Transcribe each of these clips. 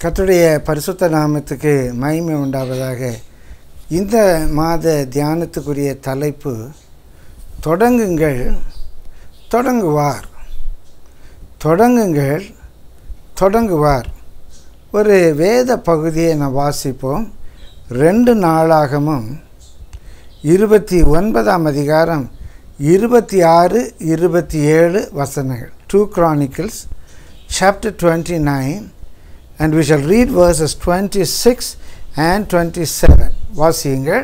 கர்த்தருடைய பரிசுத்த நாமத்துக்கு மகிமை உண்டாவதாக இந்த மாத தியானத்துக்குரிய தலைப்பு தொடங்குங்கள் தொடங்குவார் தொடங்குங்கள் தொடங்குவார் ஒரு வேத பகுதியை நான் வாசிப்போம் ரெண்டு நாளாகமும் இருபத்தி ஒன்பதாம் அதிகாரம் இருபத்தி ஆறு இருபத்தி ஏழு வசனங்கள் two Chronicles chapter twenty nine and we shall read verses twenty six and twenty seven வாசியுங்கள்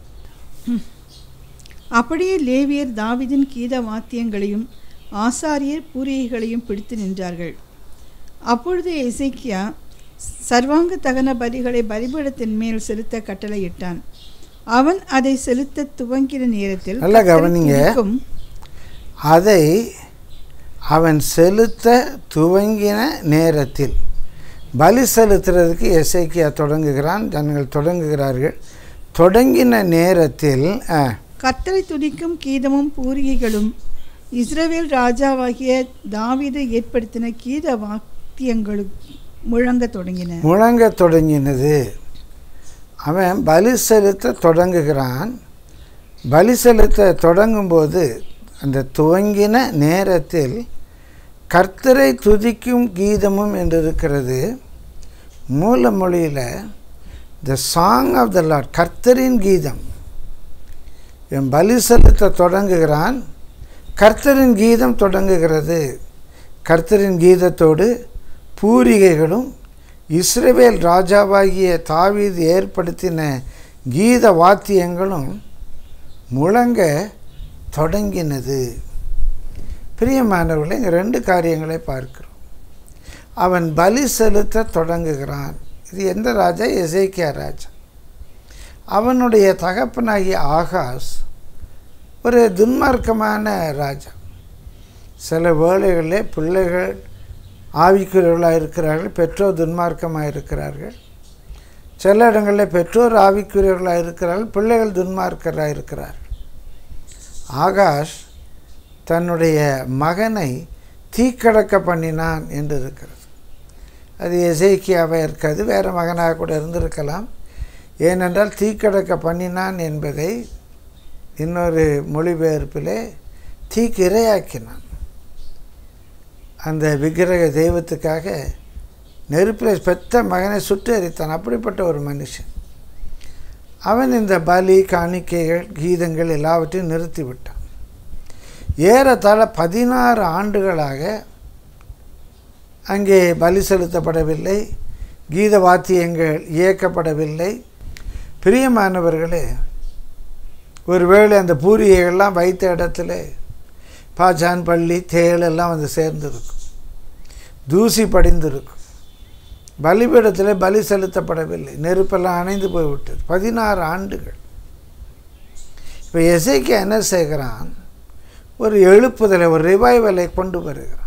அப்படியே லேவியர் தாவீதின் கீத வாத்தியங்களையும் ஆசாரியர் பூரியைகளையும் பிடித்து நின்றார்கள் அப்பொழுது எசேக்கியா சர்வாங்க தகன பலிகளை பலிபீடத்தின் மேல் செலுத்த கட்டளையிட்டான் அவன் அதை செலுத்த துவங்கின நேரத்தில் நல்லா கர்த்தரை கவனிங்க. துதிக்கும் அதை அவன் செலுத்த துவங்கின நேரத்தில் பலி செலுத்துறதுக்கு எசேக்கியா தொடங்குகிறான் ஜனங்கள் தொடங்குகிறார்கள் தொடங்கின நேரத்தில் ஆ, கர்த்தரை துதிக்கும் கீதமும் பூரிகைகளும் இஸ்ரவேல் ராஜாவாகிய தாவீது ஏற்படுத்தின கீத வாத்தியங்களும் முழங்கத் தொடங்கின முழங்க தொடங்கினது அவன் பலி செலுத்த தொடங்குகிறான் பலி செலுத்த தொடங்கும்போது அந்த துவங்கின நேரத்தில் கர்த்தரை துதிக்கும் கீதமும் என்று இருக்கிறது மூல மொழியில் the song of the Lord கர்த்தரின் கீதம் இவன் பலி செலுத்த தொடங்குகிறான் கர்த்தரின் கீதம் தொடங்குகிறது கர்த்தரின் கீதத்தோடு பூரிகைகளும் இஸ்ரவேல் ராஜாவாகிய தாவீது ஏற்படுத்தின கீத வாத்தியங்களும் முழங்க தொடங்கினது பிரியமானவர்களே இங்கே ரெண்டு காரியங்களை பார்க்கிறோம் அவன் பலி செலுத்த தொடங்குகிறான் இது எந்த ராஜா எசேக்கியா ராஜா அவனுடைய தகப்பனாகிய ஆகாஸ் ஒரு துன்மார்க்கமான ராஜா சில வேளைகளில் பிள்ளைகள் ஆவிக்குரியவர்களாக இருக்கிறார்கள் பெற்றோர் துன்மார்க்கமாக இருக்கிறார்கள் சில இடங்களில் பெற்றோர் ஆவிக்குரியவர்களாக இருக்கிறார்கள் பிள்ளைகள் துன்மார்க்கராக இருக்கிறார்கள் ஆகாஷ் தன்னுடைய மகனை தீக்கடக்க பண்ணினான் என்று இருக்கிறது அது எசேக்கியாவாக இருக்காது வேறு மகனாக கூட இருந்திருக்கலாம் ஏனென்றால் தீக்கடக்க பண்ணினான் என்பதை இன்னொரு மொழிபெயர்ப்பிலே தீக்கு இரையாக்கினான் அந்த விக்கிரக தெய்வத்துக்காக நெருப்பில் பெத்த மகனை சுட்டு எரித்தான் அப்படிப்பட்ட ஒரு மனுஷன் அவன் இந்த பலி காணிக்கைகள் கீதங்கள் எல்லாவற்றையும் நிறுத்திவிட்டான் ஏறத்தாழ பதினாறு ஆண்டுகளாக அங்கே பலி செலுத்தப்படவில்லை கீத வாத்தியங்கள் இயக்கப்படவில்லை பிரியமானவர்களே ஒருவேளை அந்த பூரியைகள்லாம் வைத்த இடத்துல பாஜான் பள்ளி தேள் எல்லாம் வந்து சேர்ந்திருக்கும் தூசி படிந்திருக்கும் பலிபீடத்தில் பலி செலுத்தப்படவில்லை நெருப்பெல்லாம் அணைந்து போய்விட்டது பதினாறு ஆண்டுகள் இப்போ எசைக்கு என்ன செய்கிறான் ஒரு எழுப்புதலை ஒரு ரிவைவலை கொண்டு வருகிறான்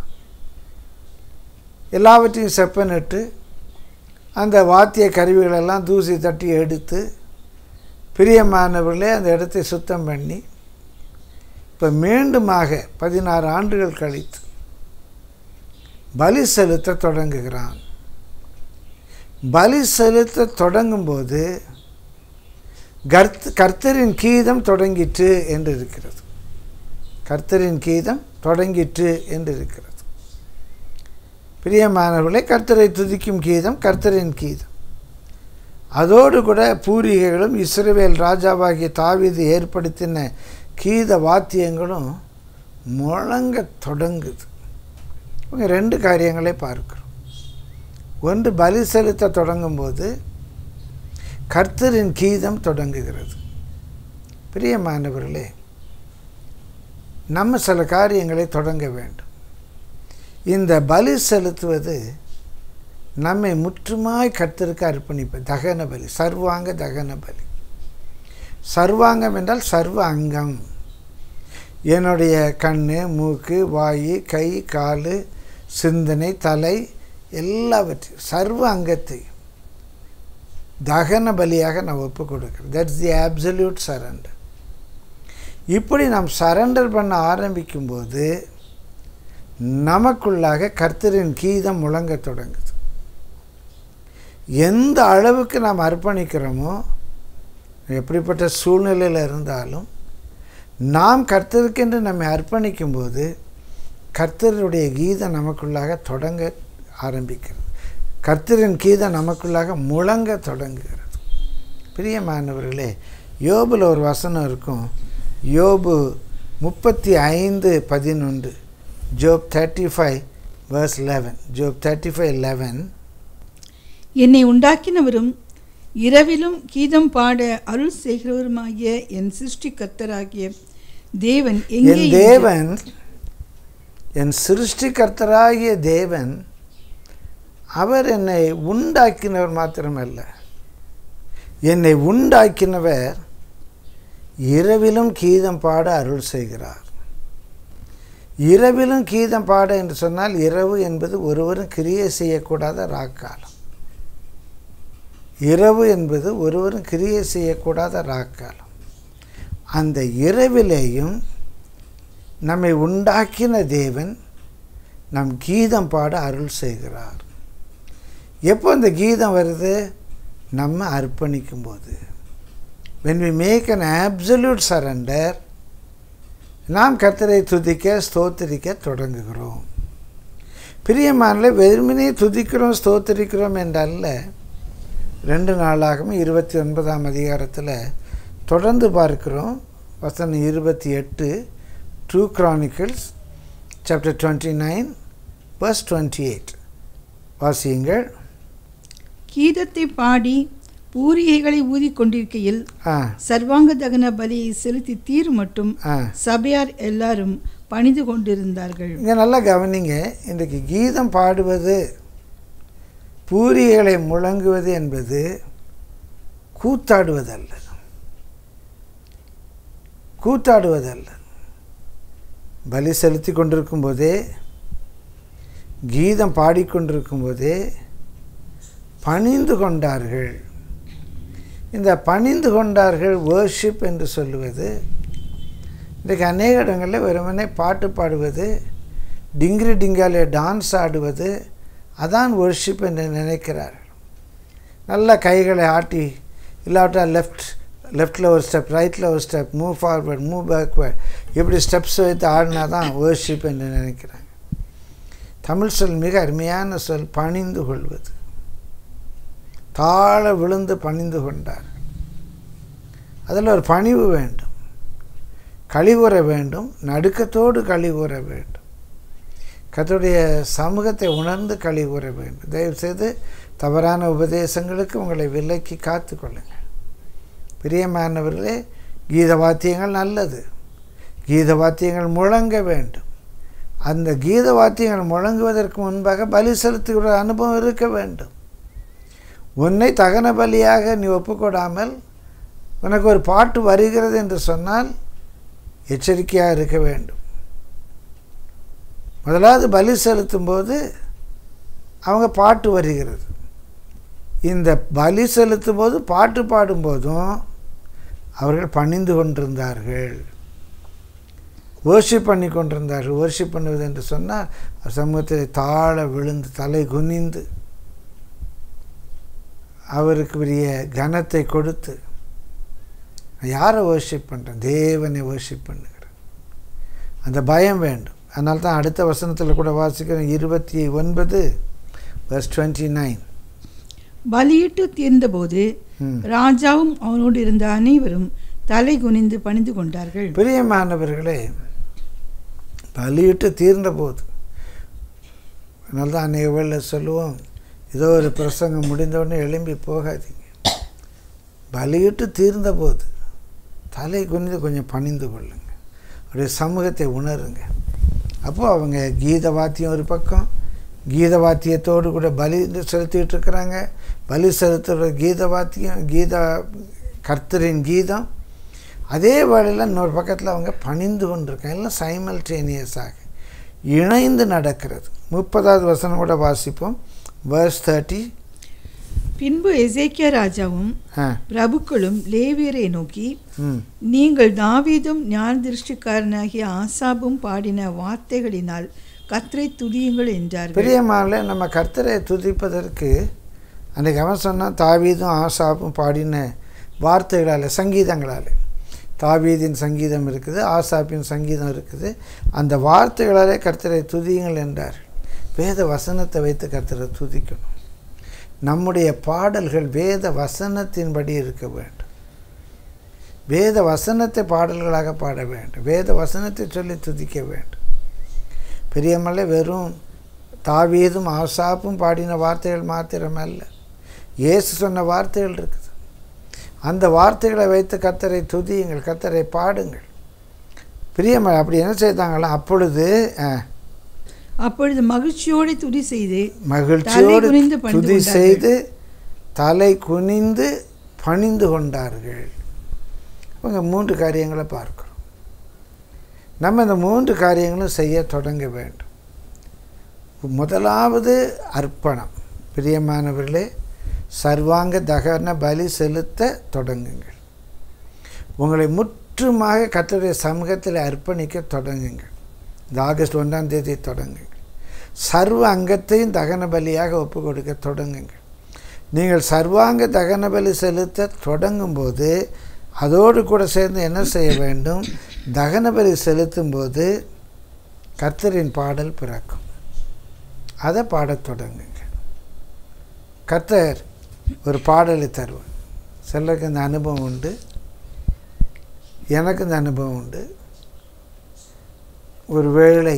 எல்லாவற்றையும் செப்பனிட்டு அந்த வாத்திய கருவிகளெல்லாம் தூசி தட்டி எடுத்து பிரியமானவர்களே அந்த இடத்தை சுத்தம் பண்ணி இப்போ மீண்டுமாக பதினாறு ஆண்டுகள் கழித்து பலி செலுத்த தொடங்குகிறான் பலி செலுத்த தொடங்கும்போது கர்த் கர்த்தரின் கீதம் தொடங்கிற்று என்று இருக்கிறது கர்த்தரின் கீதம் தொடங்கிற்று என்று இருக்கிறது பிரியமானவர்களே கர்த்தரை துதிக்கும் கீதம் கர்த்தரின் கீதம் அதோடு கூட பூரிகைகளும் இஸ்ரவேல் ராஜாவாகிய தாவீது ஏற்படுத்தின கீத வாத்தியங்களும் முழங்க தொடங்குது இவங்க ரெண்டு காரியங்களை பார்க்கிறோம் ஒன்று பலி செலுத்த தொடங்கும்போது கர்த்தரின் கீதம் தொடங்குகிறது பிரியமானவர்களே நம்ம சில காரியங்களை தொடங்க வேண்டும் இந்த பலி செலுத்துவது நம்மை முற்றுமாய் கர்த்தருக்கு அர்ப்பணிப்பது தகன பலி சர்வாங்க தகன பலி சர்வாங்கம் என்றால் சர்வ அங்கம் என்னுடைய கண் மூக்கு வாய் கை கால் சிந்தனை தலை எல்லாவற்றையும் சர்வ அங்கத்தை தகன பலியாக நான் ஒப்பு கொடுக்குறேன் தட்ஸ் தி absolute சரண்டர் இப்படி நாம் சரண்டர் பண்ண ஆரம்பிக்கும்போது நமக்குள்ளாக கர்த்தரின் கீதம் முழங்கத் தொடங்குது எந்த அளவுக்கு நாம் அர்ப்பணிக்கிறோமோ எப்படிப்பட்ட சூழ்நிலையில் இருந்தாலும் நாம் கர்த்தருக்கென்று நம்மை அர்ப்பணிக்கும்போது கர்த்தருடைய கீதம் நமக்குள்ளாக தொடங்க ஆரம்பிக்கிறது கர்த்தரின் கீதம் நமக்குள்ளாக முழங்க தொடங்குகிறது பிரியமானவர்களே யோபில் ஒரு வசனம் இருக்கும் யோபு முப்பத்தி ஐந்து பதினொன்று Job thirty five verse eleven Job thirty five eleven என்னை உண்டாக்கினவரும் இரவிலும் கீதம் பாட அருள் செய்கிறவருமாகிய என் சிருஷ்டி கர்த்தராகிய தேவன் எங்கே என் என்று- தேவன் என் சிருஷ்டிகர்த்தராகிய தேவன் அவர் என்னை உண்டாக்கினவர் மாத்திரமல்ல என்னை உண்டாக்கினவர் இரவிலும் கீதம் பாட அருள் செய்கிறார் இரவிலும் கீதம் பாட என்று சொன்னால் இரவு என்பது ஒருவரும் கிரியை செய்யக்கூடாத ராக்காலம் இரவு என்பது ஒருவரும் கிரியை செய்யக்கூடாத ராக்காலம் அந்த இரவிலேயும் நம்மை உண்டாக்கின தேவன் நம் கீதம் பாட அருள் செய்கிறார் எப்போ அந்த கீதம் வருது நம்ம அர்ப்பணிக்கும் போது when we make an absolute surrender நாம் கர்த்தரை துதிக்க ஸ்தோத்திரிக்க தொடங்குகிறோம் பிரியமானல வெறுமனே துதிக்கிறோம் ஸ்தோத்திரிக்கிறோம் என்றல்ல ரெண்டு நாளாகவும் இருபத்தி ஒன்பதாம் அதிகாரத்தில் தொடர்ந்து பார்க்கிறோம் வசனம் இருபத்தி எட்டு two Chronicles chapter twenty nine verse twenty eight வாசியுங்கள் கீதத்தை பாடி பூரிகைகளை ஊதிக் கொண்டிருக்கையில் ஆ சர்வாங்க தகன பலியை செலுத்தி தீர் மட்டும் ஆ சபையார் எல்லாரும் பணிந்து கொண்டிருந்தார்கள் இங்கே நல்லா கவனிங்க இன்றைக்கு கீதம் பாடுவது பூரிகளை முழங்குவது என்பது கூத்தாடுவதல்ல கூத்தாடுவதல்ல பலி செலுத்தி கொண்டிருக்கும் போதே கீதம் பாடிக்கொண்டிருக்கும் போதே பணிந்து கொண்டார்கள் இந்த பணிந்து கொண்டார்கள் வேர்ஷிப் என்று சொல்லுவது இன்றைக்கு அநேக இடங்களில் வெறுமனே பாட்டு பாடுவது டிங்கிரி டிங்காலே டான்ஸ் ஆடுவது அதான் ஒர்ஷிப் என்று நினைக்கிறார்கள் நல்ல கைகளை ஆட்டி இல்லாட்டா லெஃப்ட் லெஃப்டில் ஒரு ஸ்டெப் ரைட்டில் ஒரு step move forward move backward இப்படி ஸ்டெப்ஸ் வைத்து ஆடினா தான் ஒர்ஷிப் என்று நினைக்கிறாங்க தமிழ் சொல் மிக அருமையான சொல் பணிந்து கொள்வது தாழ விழுந்து பணிந்து கொண்டார் அதில் ஒரு பணிவு வேண்டும் கழிவுற வேண்டும் நடுக்கத்தோடு கழிவுற வேண்டும் கர்த்தருடைய சமூகத்தை உணர்ந்து கழிவுற வேண்டும் தயவுசெய்து தவறான உபதேசங்களுக்கு உங்களை விலக்கி காத்து கொள்ளுங்கள் பிரியமானவர்களே கீத வாத்தியங்கள் நல்லது கீத வாத்தியங்கள் முழங்க வேண்டும் அந்த கீத வாத்தியங்கள் முழங்குவதற்கு முன்பாக பலி செலுத்துகிற அனுபவம் இருக்க வேண்டும் உன்னை தகன பலியாக நீ ஒப்புக்கொடாமல் உனக்கு ஒரு பாட்டு வருகிறது என்று சொன்னால் எச்சரிக்கையாக இருக்க வேண்டும் முதலாவது பலி செலுத்தும்போது அவங்க பாட்டு வருகிறது இந்த பலி செலுத்தும் போது பாட்டு பாடும்போதும் அவர்கள் பணிந்து கொண்டிருந்தார்கள் worship பண்ணி கொண்டிருந்தார்கள் worship பண்ணுவது என்று சொன்னால் சமூகத்தில் தாழ விழுந்து தலை குனிந்து அவருக்கு பெரிய கனத்தை கொடுத்து யாரை worship பண்ணுறேன் தேவனை worship பண்ணுகிறேன் அந்த பயம் வேண்டும் அதனால தான் அடுத்த வசனத்தில் கூட வாசிக்கிறோம் இருபத்தி ஒன்பது வர்ஸ் டுவெண்ட்டி நைன் பலியிட்டு தீர்ந்தபோது ராஜாவும் அவனோடு இருந்த அனைவரும் தலை குனிந்து பணிந்து கொண்டார்கள் பிரியமானவர்களே பலியிட்டு தீர்ந்த போது அதனால தான் அன்றைய வேளையில் சொல்லுவோம் ஏதோ ஒரு பிரசங்கம் முடிந்தவுடனே எழும்பி போகாதீங்க பலியிட்டு தீர்ந்த போது தலை குனிந்து கொஞ்சம் பணிந்து கொள்ளுங்க அவருடைய சமூகத்தை உணருங்க அப்போது அவங்க கீத வாத்தியம் ஒரு பக்கம் கீத வாத்தியத்தோடு கூட பலி செலுத்திட்டு இருக்கிறாங்க பலி செலுத்துகிற கீத வாத்தியம் கீத கர்த்தரின் கீதம் அதே வேளையில் இன்னொரு பக்கத்தில் அவங்க பணிந்து கொண்டிருக்காங்க எல்லாம் சைமல்டேனியஸாக இணைந்து நடக்கிறது முப்பதாவது வசனம் கூட வாசிப்போம் வேர்ஸ் தேர்ட்டி பின்பு எசேக்கியா ராஜாவும் ஆ பிரபுக்களும் லேவியரை நோக்கி ம் நீங்கள் தாவீதும் ஞான திருஷ்டிக்காரனாகிய ஆசாபும் பாடின வார்த்தைகளினால் கர்த்தரை துதியுங்கள் என்றார்கள் பிரியமானே நம்ம கர்த்தரை துதிப்பதற்கு அன்றைக்கு அவன் சொன்னான் தாவீதும் ஆசாப்பும் பாடின வார்த்தைகளால் சங்கீதங்களால் தாவீதின் சங்கீதம் இருக்குது ஆசாப்பின் சங்கீதம் இருக்குது அந்த வார்த்தைகளாலே கர்த்தரை துதியுங்கள் என்றார் வேத வசனத்தை வைத்து கர்த்தரை துதிக்கணும் நம்முடைய பாடல்கள் வேத வசனத்தின்படி இருக்க வேண்டும் வேத வசனத்தை பாடல்களாக பாட வேண்டும் வேத வசனத்தை சொல்லி துதிக்க வேண்டும் பெரியமல்ல வெறும் தாவீதும் ஆசாப்பும் பாடின வார்த்தைகள் மாத்திரமல்ல இயேசு சொன்ன வார்த்தைகள் இருக்குது அந்த வார்த்தைகளை வைத்து கத்தரை துதியுங்கள் கத்தரை பாடுங்கள் பிரியமல்ல அப்படி என்ன செய்தாங்களாம் அப்பொழுது அஹ், அப்பொழுது மகிழ்ச்சியோடு துதி செய்து மகிழ்ச்சியோடு தலை குனிந்து பணிந்து துதி கொண்டார்கள். செய்து தலை குனிந்து பணிந்து கொண்டார்கள் இவங்க மூன்று காரியங்களை பார்க்கிறோம் நம்ம இந்த மூன்று காரியங்களும் செய்ய தொடங்க வேண்டும் முதலாவது அர்ப்பணம் பிரியமானவர்களே சர்வாங்க தகன பலி செலுத்த தொடங்குங்கள் உங்களை முற்றுமாக கர்த்தருடைய சமூகத்தில் அர்ப்பணிக்க தொடங்குங்கள் இந்த ஆகஸ்ட் ஒன்றாம் தேதி தொடங்குங்கள் சர்வ அங்கத்தையும் தகன பலியாக ஒப்பு கொடுக்க தொடங்குங்கள் நீங்கள் சர்வாங்க தகன பலி செலுத்த தொடங்கும்போது அதோடு கூட சேர்ந்து என்ன செய்ய வேண்டும் தகன பலி செலுத்தும்போது கர்த்தரின் பாடல் பிறக்கும் அதை பாடத் தொடங்குங்க கர்த்தர் ஒரு பாடலை தருவார் சிலருக்கு இந்த அனுபவம் உண்டு எனக்கு இந்த அனுபவம் உண்டு ஒரு வேளை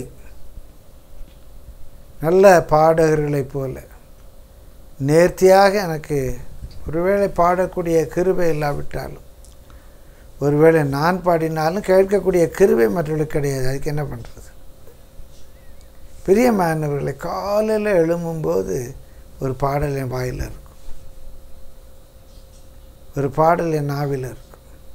நல்ல பாடகர்களைப் போல நேர்த்தியாக எனக்கு ஒருவேளை பாடக்கூடிய கிருபை இல்லாவிட்டாலும் ஒருவேளை நான் பாடினாலும் கேட்கக்கூடிய கிருபை மற்றவர்களுக்கு கிடையாது அதுக்கு என்ன பண்ணுறது பிரியமானவர்களை காலையில் எழும்பும்போது ஒரு பாடல் என் வாயில் இருக்கும் ஒரு பாடல் என் நாவில் இருக்கும்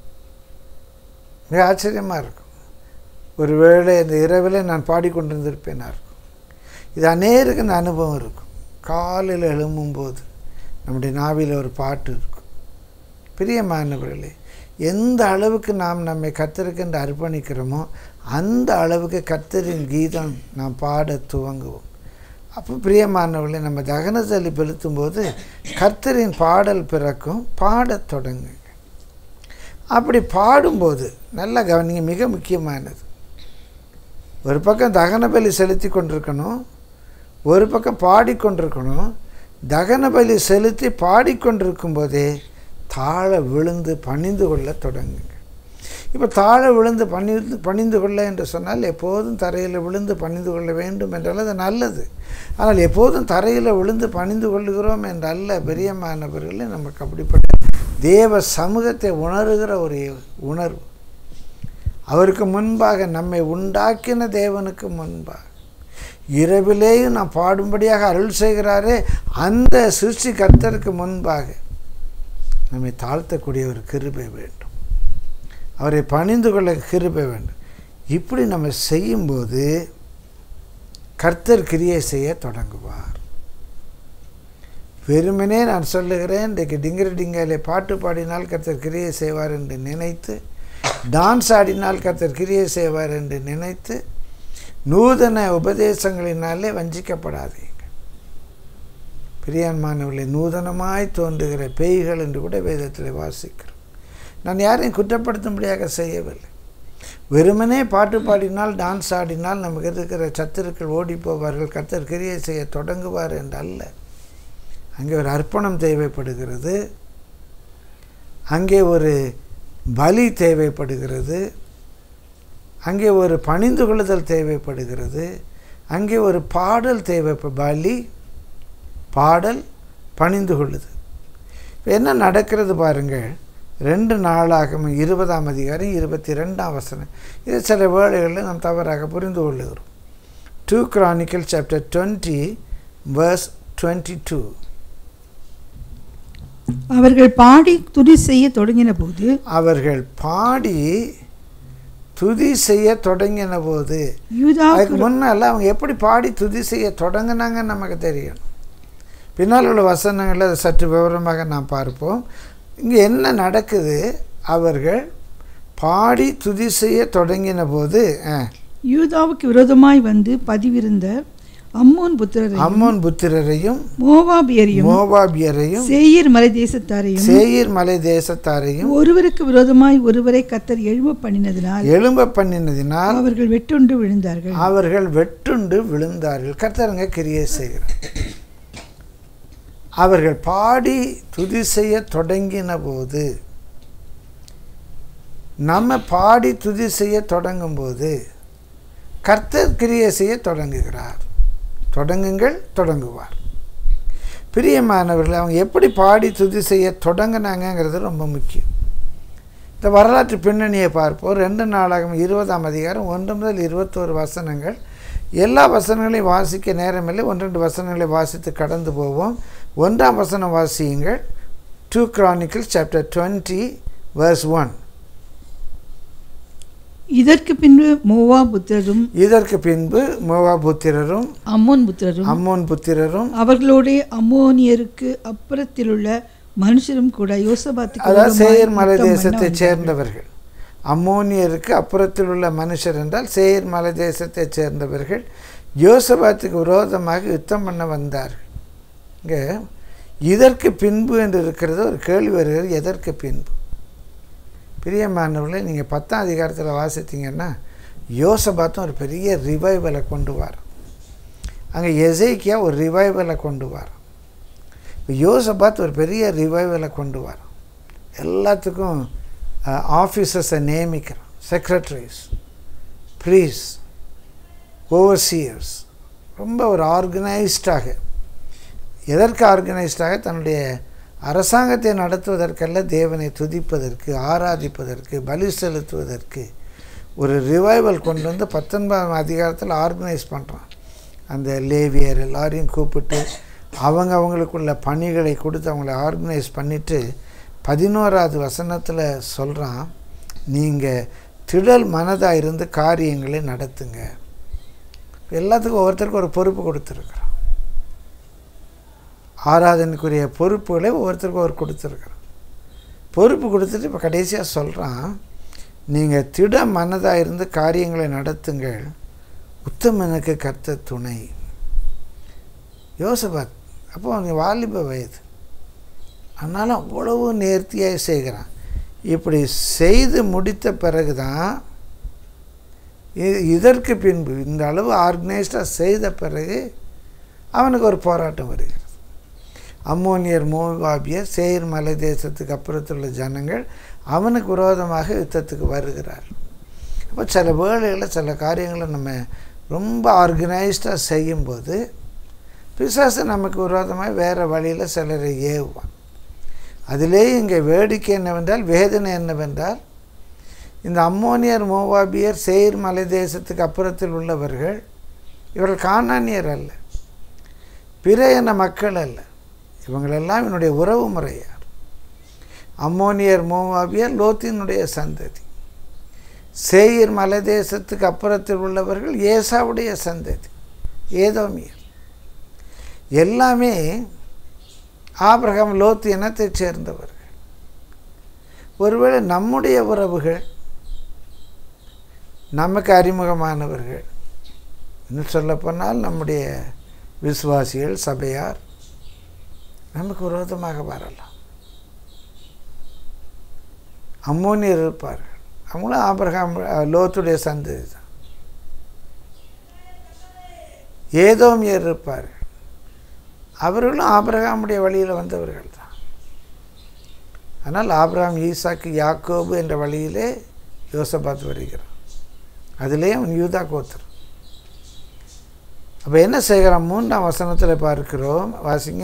மிக ஆச்சரியமாக இருக்கும் ஒருவேளை இந்த இரவில் நான் பாடிக்கொண்டிருந்திருப்பேனா இருக்கும் இது அநேருக்கு இந்த அனுபவம் இருக்கும் காலையில் எழும்பும்போது நம்முடைய நாவில் ஒரு பாட்டு இருக்கும் பிரியமானவர்களே எந்த அளவுக்கு நாம் நம்மை கத்தருக்கென்று அர்ப்பணிக்கிறோமோ அந்த அளவுக்கு கத்தரின் கீதம் நாம் பாட துவங்குவோம் அப்போ பிரியமானவர்களே நம்ம தகன தள்ளி பெலுத்தும் போது கர்த்தரின் பாடல் பிறக்கும் பாடத் தொடங்குங்க அப்படி பாடும்போது நல்லா கவனிங்க மிக முக்கியமானது ஒரு பக்கம் தகன பலி செலுத்தி கொண்டிருக்கணும் ஒரு பக்கம் பாடிக்கொண்டிருக்கணும் தகன பலி செலுத்தி பாடிக்கொண்டிருக்கும் போதே தாழ விழுந்து பணிந்து கொள்ள தொடங்குங்க இப்போ தாழ விழுந்து பணிந்து பணிந்து கொள்ள என்று சொன்னால் எப்போதும் தரையில் விழுந்து பணிந்து கொள்ள வேண்டும் என்றால் அது நல்லது ஆனால் எப்போதும் தரையில் விழுந்து பணிந்து கொள்ளுகிறோம் என்றல்ல பெரியமானவர்களே நமக்கு அப்படிப்பட்ட தேவ சமூகத்தை உணர்கிற ஒரு உணர்வு அவருக்கு முன்பாக நம்மை உண்டாக்கின தேவனுக்கு முன்பாக இரவிலேயும் நாம் பாடும்படியாக அருள் செய்கிறாரே அந்த சிருஷ்டி கர்த்தருக்கு முன்பாக நம்மை தாழ்த்தக்கூடிய ஒரு கிருபை வேண்டும் அவரை பணிந்து கொள்ள கிருபை வேண்டும் இப்படி நம்ம செய்யும்போது கர்த்தர் கிரியை செய்ய தொடங்குவார் வெறுமனே நான் சொல்லுகிறேன் இன்றைக்கு டிங்கிரி டிங்காலே பாட்டு பாடினால் கர்த்தர் கிரியை செய்வார் என்று நினைத்து டான்ஸ் ஆடினால் கர்த்தர் கிரியை செய்வார் என்று நினைத்து நூதன உபதேசங்களினாலே வஞ்சிக்கப்படாதீங்க பிரியான்மானவர்களை நூதனமாய் தோன்றுகிற பேய்கள் என்று கூட வேதத்தில் வாசிக்கிறோம் நான் யாரையும் குற்றப்படுத்தும்படியாக செய்யவில்லை வெறுமனே பாட்டு பாடினால் டான்ஸ் ஆடினால் நமக்கு இருக்கிற சத்துருக்கள் ஓடி போவார்கள் கர்த்தர் கிரியை செய்ய தொடங்குவார் என்று அல்ல அங்கே ஒரு அர்ப்பணம் தேவைப்படுகிறது அங்கே ஒரு பலி தேவைப்படுகிறது அங்கே ஒரு பணிந்து கொள்ளுதல் தேவைப்படுகிறது அங்கே ஒரு பாடல் தேவை பலி பாடல் பணிந்து கொள்ளுதல் இப்போ என்ன நடக்கிறது பாருங்கள் ரெண்டு நாளாகும் இருபதாம் அதிகாரம் இருபத்தி ரெண்டாம் வசனம் இது சில வேளைகளில் நாம் தவறாக புரிந்து கொள்ளுகிறோம் two Chronicle chapter twenty verse twenty two அவர்கள் பாடி துதி செய்ய தொடங்கின போது அவர்கள் பாடி துதி செய்ய தொடங்கின போது யூதா அதுக்கு முன்னால் அவங்க எப்படி பாடி துதி செய்ய தொடங்கினாங்கன்னு நமக்கு தெரியணும் பின்னால் உள்ள வசனங்களில் அதை சற்று விவரமாக நாம் பார்ப்போம் இங்கே என்ன நடக்குது அவர்கள் பாடி துதி செய்ய தொடங்கின போது ஆ, யூதாவுக்கு விரோதமாய் வந்து பதிவிருந்த அம்மோன் புத்திரரையும் அம்மோன் புத்திரரையும் மோவாபியரையும் மோவாபியரையும் சேயீர் மலை தேசத்தாரையும் சேயீர் மலை தேசத்தாரையும் ஒருவருக்கு விரோதமாய் ஒருவரை கத்தர் எழும்ப பண்ணினதினால் எழும்ப பண்ணினதினால் அவர்கள் வெட்டுண்டு விழுந்தார்கள் அவர்கள் வெட்டுண்டு விழுந்தார்கள் கர்த்தருங்க கிரியை செய்கிறார் அவர்கள் பாடி துதி செய்ய தொடங்கின போது நம்ம பாடி துதி செய்ய தொடங்கும் போது கர்த்தர் கிரியை செய்ய தொடங்குகிறார் தொடங்குங்கள் தொடங்குவார் பிரியமானவர்கள் அவங்க எப்படி பாடி துதி செய்ய தொடங்கினாங்கங்கிறது ரொம்ப முக்கியம் இந்த வரலாற்று பின்னணியை பார்ப்போம் ரெண்டு நாளாகும் இருபதாம் அதிகாரம் ஒன்று முதல் இருபத்தோரு வசனங்கள் எல்லா வசனங்களையும் வாசிக்க நேரமில்லை ஒன்று ரெண்டு வசனங்களை வாசித்து கடந்து போவோம் ஒன்றாம் வசனம் வாசியுங்கள் two Chronicles chapter twenty verse one இதற்கு பின்பு மோவா புத்திரரும் இதற்கு பின்பு மோவா புத்திரரும் அம்மோன் புத்திரரும் அம்மோன் புத்திரரும் அவர்களோட அம்மோனியருக்கு அப்புறத்திலுள்ள மனுஷரும் கூட யோசபாத்துக்கு அதாவது விரோதமாய் சேயர் மலை யுத்தம் பண்ண தேசத்தைச் வந்தார்கள். சேர்ந்தவர்கள் அம்மோனியருக்கு அப்புறத்தில் உள்ள மனுஷர் என்றால் சேயர் மலை தேசத்தைச் சேர்ந்தவர்கள் யோசபாத்துக்கு விரோதமாக யுத்தம் பண்ண வந்தார்கள் இங்கே இதற்கு பின்பு என்று இருக்கிறது ஒரு கேள்வி வருகிறது எதற்கு பின்பு பிரியமானவர்களே நீங்கள் பத்தாம் அதிகாரத்தில் வாசித்தீங்கன்னா யோசபாத்தும் ஒரு பெரிய ரிவைவலை கொண்டு வரோம் அங்கே எசைக்கியா ஒரு ரிவைவலை கொண்டு வரோம் இப்போ யோசபாத் ஒரு பெரிய ரிவைவலை கொண்டு வரோம் எல்லாத்துக்கும் ஆஃபீஸர்ஸை நியமிக்கிறோம் செக்ரட்டரிஸ் ப்ரீஸ் ஓவர்சியர்ஸ் ரொம்ப ஒரு ஆர்கனைஸ்டாக எதற்கு ஆர்கனைஸ்டாக தன்னுடைய அரசாங்கத்தை நடத்துவதற்கல்ல தேவனை துதிப்பதற்கு ஆராதிப்பதற்கு பலி செலுத்துவதற்கு ஒரு ரிவைவல் கொண்டு வந்து பத்தொன்பதாம் அதிகாரத்தில் ஆர்கனைஸ் பண்ணுறான் அந்த லேவியர் எல்லாரையும் கூப்பிட்டு அவங்க அவங்களுக்குள்ள பணிகளை கொடுத்து அவங்கள ஆர்கனைஸ் பண்ணிவிட்டு பதினோராவது வசனத்தில் சொல்கிறான் நீங்கள் திடல் மனதாக இருந்து காரியங்களை நடத்துங்க எல்லாத்துக்கும் ஒவ்வொருத்தருக்கும் ஒரு பொறுப்பு கொடுத்துருக்குறான் ஆராதனைக்குரிய பொறுப்புகளை ஒவ்வொருத்தருக்கும் அவர் கொடுத்துருக்குறான் பொறுப்பு கொடுத்துட்டு இப்போ கடைசியாக சொல்கிறான் நீங்கள் திட மனதாக இருந்து காரியங்களை நடத்துங்கள் உத்தமனுக்கு கர்த்த துணை யோசபாத் அப்போ அவங்க வாலிப வயது ஆனாலும் அவ்வளவு நேர்த்தியாக செய்கிறான் இப்படி செய்து முடித்த பிறகு தான் இதற்கு பின்பு இந்த அளவு ஆர்கனைஸ்டாக செய்த பிறகு அவனுக்கு ஒரு போராட்டம் வருகிறது அம்மோனியர் மோவாபியர் சேர் மலை தேசத்துக்கு அப்புறத்தில் உள்ள ஜனங்கள் அவனுக்கு விரோதமாக யுத்தத்துக்கு வருகிறார் அப்போ சில வேளைகளில் சில காரியங்களை நம்ம ரொம்ப ஆர்கனைஸ்டாக செய்யும்போது பிசாசு நமக்கு விரோதமாக வேறு வழியில் சிலரை ஏவுவான் அதிலே இங்கே வேடிக்கை என்னவென்றால் வேதனை என்னவென்றால் இந்த அம்மோனியர் மோவாபியர் சேர் மலை தேசத்துக்கு அப்புறத்தில் உள்ளவர்கள் இவர்கள் காணானியர் அல்ல பிற என மக்கள் அல்ல இவங்களெல்லாம் என்னுடைய உறவு முறையார் அம்மோனியர் மோவாபியர் லோத்தினுடைய சந்ததி சேயர் மலை தேசத்துக்கு அப்புறத்தில் உள்ளவர்கள் ஏசாவுடைய சந்ததி ஏதோமியர் எல்லாமே ஆபிரகாம் லோத்து இனத்தைச் சேர்ந்தவர்கள் ஒருவேளை நம்முடைய உறவுகள் நமக்கு அறிமுகமானவர்கள் இன்னும் சொல்லப்போனால் நம்முடைய விசுவாசிகள் சபையார் நமக்கு விரோதமாக வரலாம் அம்மோனியர் இருப்பார்கள் அவங்களும் ஆபிரகாம் லோத்துடைய சந்ததி தான் ஏதோமியர் இருப்பார்கள் அவர்களும் ஆபிரகாமுடைய வழியில் வந்தவர்கள் தான் ஆனால் ஆபிரகாம் ஈசாக்கு யாக்கோபு என்ற வழியிலே யோசபாத் வருகிறான் அதிலே அவன் யூதா கோத்தர் அப்போ என்ன செய்கிறான் மூன்றாம் வசனத்தில் பார்க்கிறோம் வாசிங்க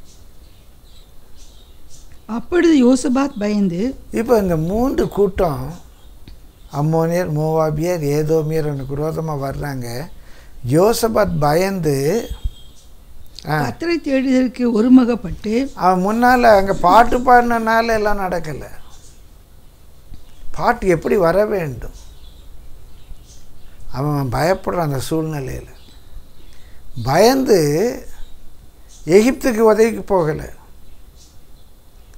அப்பொழுது யோசபாத் பயந்து இப்போ இந்த மூன்று கூட்டம் அம்மோனியர் மோவாபியர் ஏதோமியர் எனக்கு விரோதமாக வர்றாங்க யோசபாத் பயந்து ஆ கத்தரை தேடுதலுக்கு ஒருமுகப்பட்டு அவன் முன்னால் அங்கே பாட்டு பாடினனால எல்லாம் நடக்கலை பாட்டு எப்படி வர வேண்டும் அவன் பயப்படுறான் அந்த சூழ்நிலையில் பயந்து எகிப்துக்கு உதவிக்கு போகலை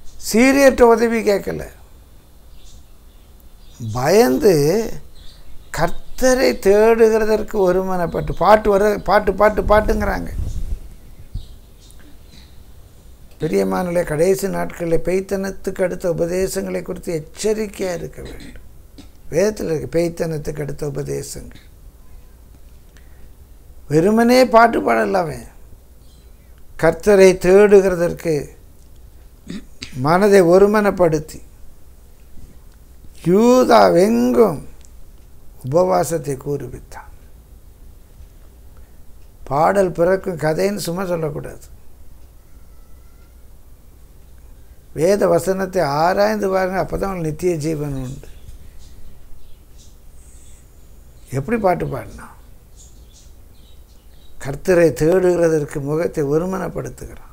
சீரியற்ற உதவி கேட்கல பயந்து கர்த்தரை தேடுகிறதற்கு ஒருமனப்பட்டு பாட்டு வர பாட்டு பாட்டு பாட்டுங்கிறாங்க பிரியமானலே கடைசி நாட்களில் பெய்த்தனத்துக்கு அடுத்த உபதேசங்களை குறித்து எச்சரிக்கையாக இருக்க வேண்டும் வேதத்தில் இருக்கு பெய்த்தனத்துக்கு அடுத்த உபதேசங்கள் வெறுமனே பாட்டு பாடலாமே கர்த்தரை தேடுகிறதற்கு மனதை ஒருமனப்படுத்தி யூதாவெங்கும் உபவாசத்தை கூறுவித்தான் பாடல் பிறக்கும் கதைன்னு சும்மா சொல்லக்கூடாது வேத வசனத்தை ஆராய்ந்து பாருங்க அப்போ தான் உங்களுக்கு நித்திய ஜீவன் உண்டு எப்படி பாட்டு பாடினான் கர்த்தரை தேடுகிறதற்கு முகத்தை ஒருமனப்படுத்துகிறான்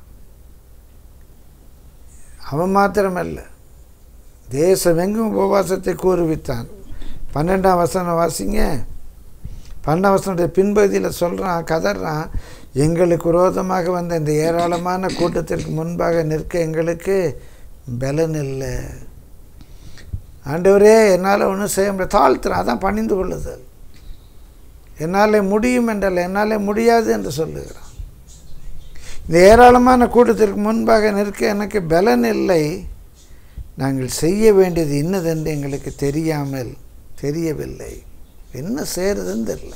அவன் மாத்திரமல்ல தேசமெங்கும் உபவாசத்தை கூறுவித்தான் பன்னெண்டாம் வசனம் வாசிங்க பன்னெண்டாம் வசனுடைய பின்பகுதியில் சொல்கிறான் கதறான் எங்களுக்கு விரோதமாக வந்த இந்த ஏராளமான கூட்டத்திற்கு முன்பாக நிற்க எங்களுக்கு பலன் இல்லை ஆண்டவரே என்னால் ஒன்றும் செய்ய முடியாது தாழ்த்துறான் அதான் பணிந்து கொள்ளுதல் என்னால் முடியும் என்றல்ல என்னால் முடியாது என்று சொல்லுகிறான் இந்த ஏராளமான கூட்டத்திற்கு முன்பாக நிற்க எனக்கு பலன் இல்லை நாங்கள் செய்ய வேண்டியது இன்னதென்று எங்களுக்கு தெரியாமல் தெரியவில்லை என்ன செய்கிறதுன்னு தெரில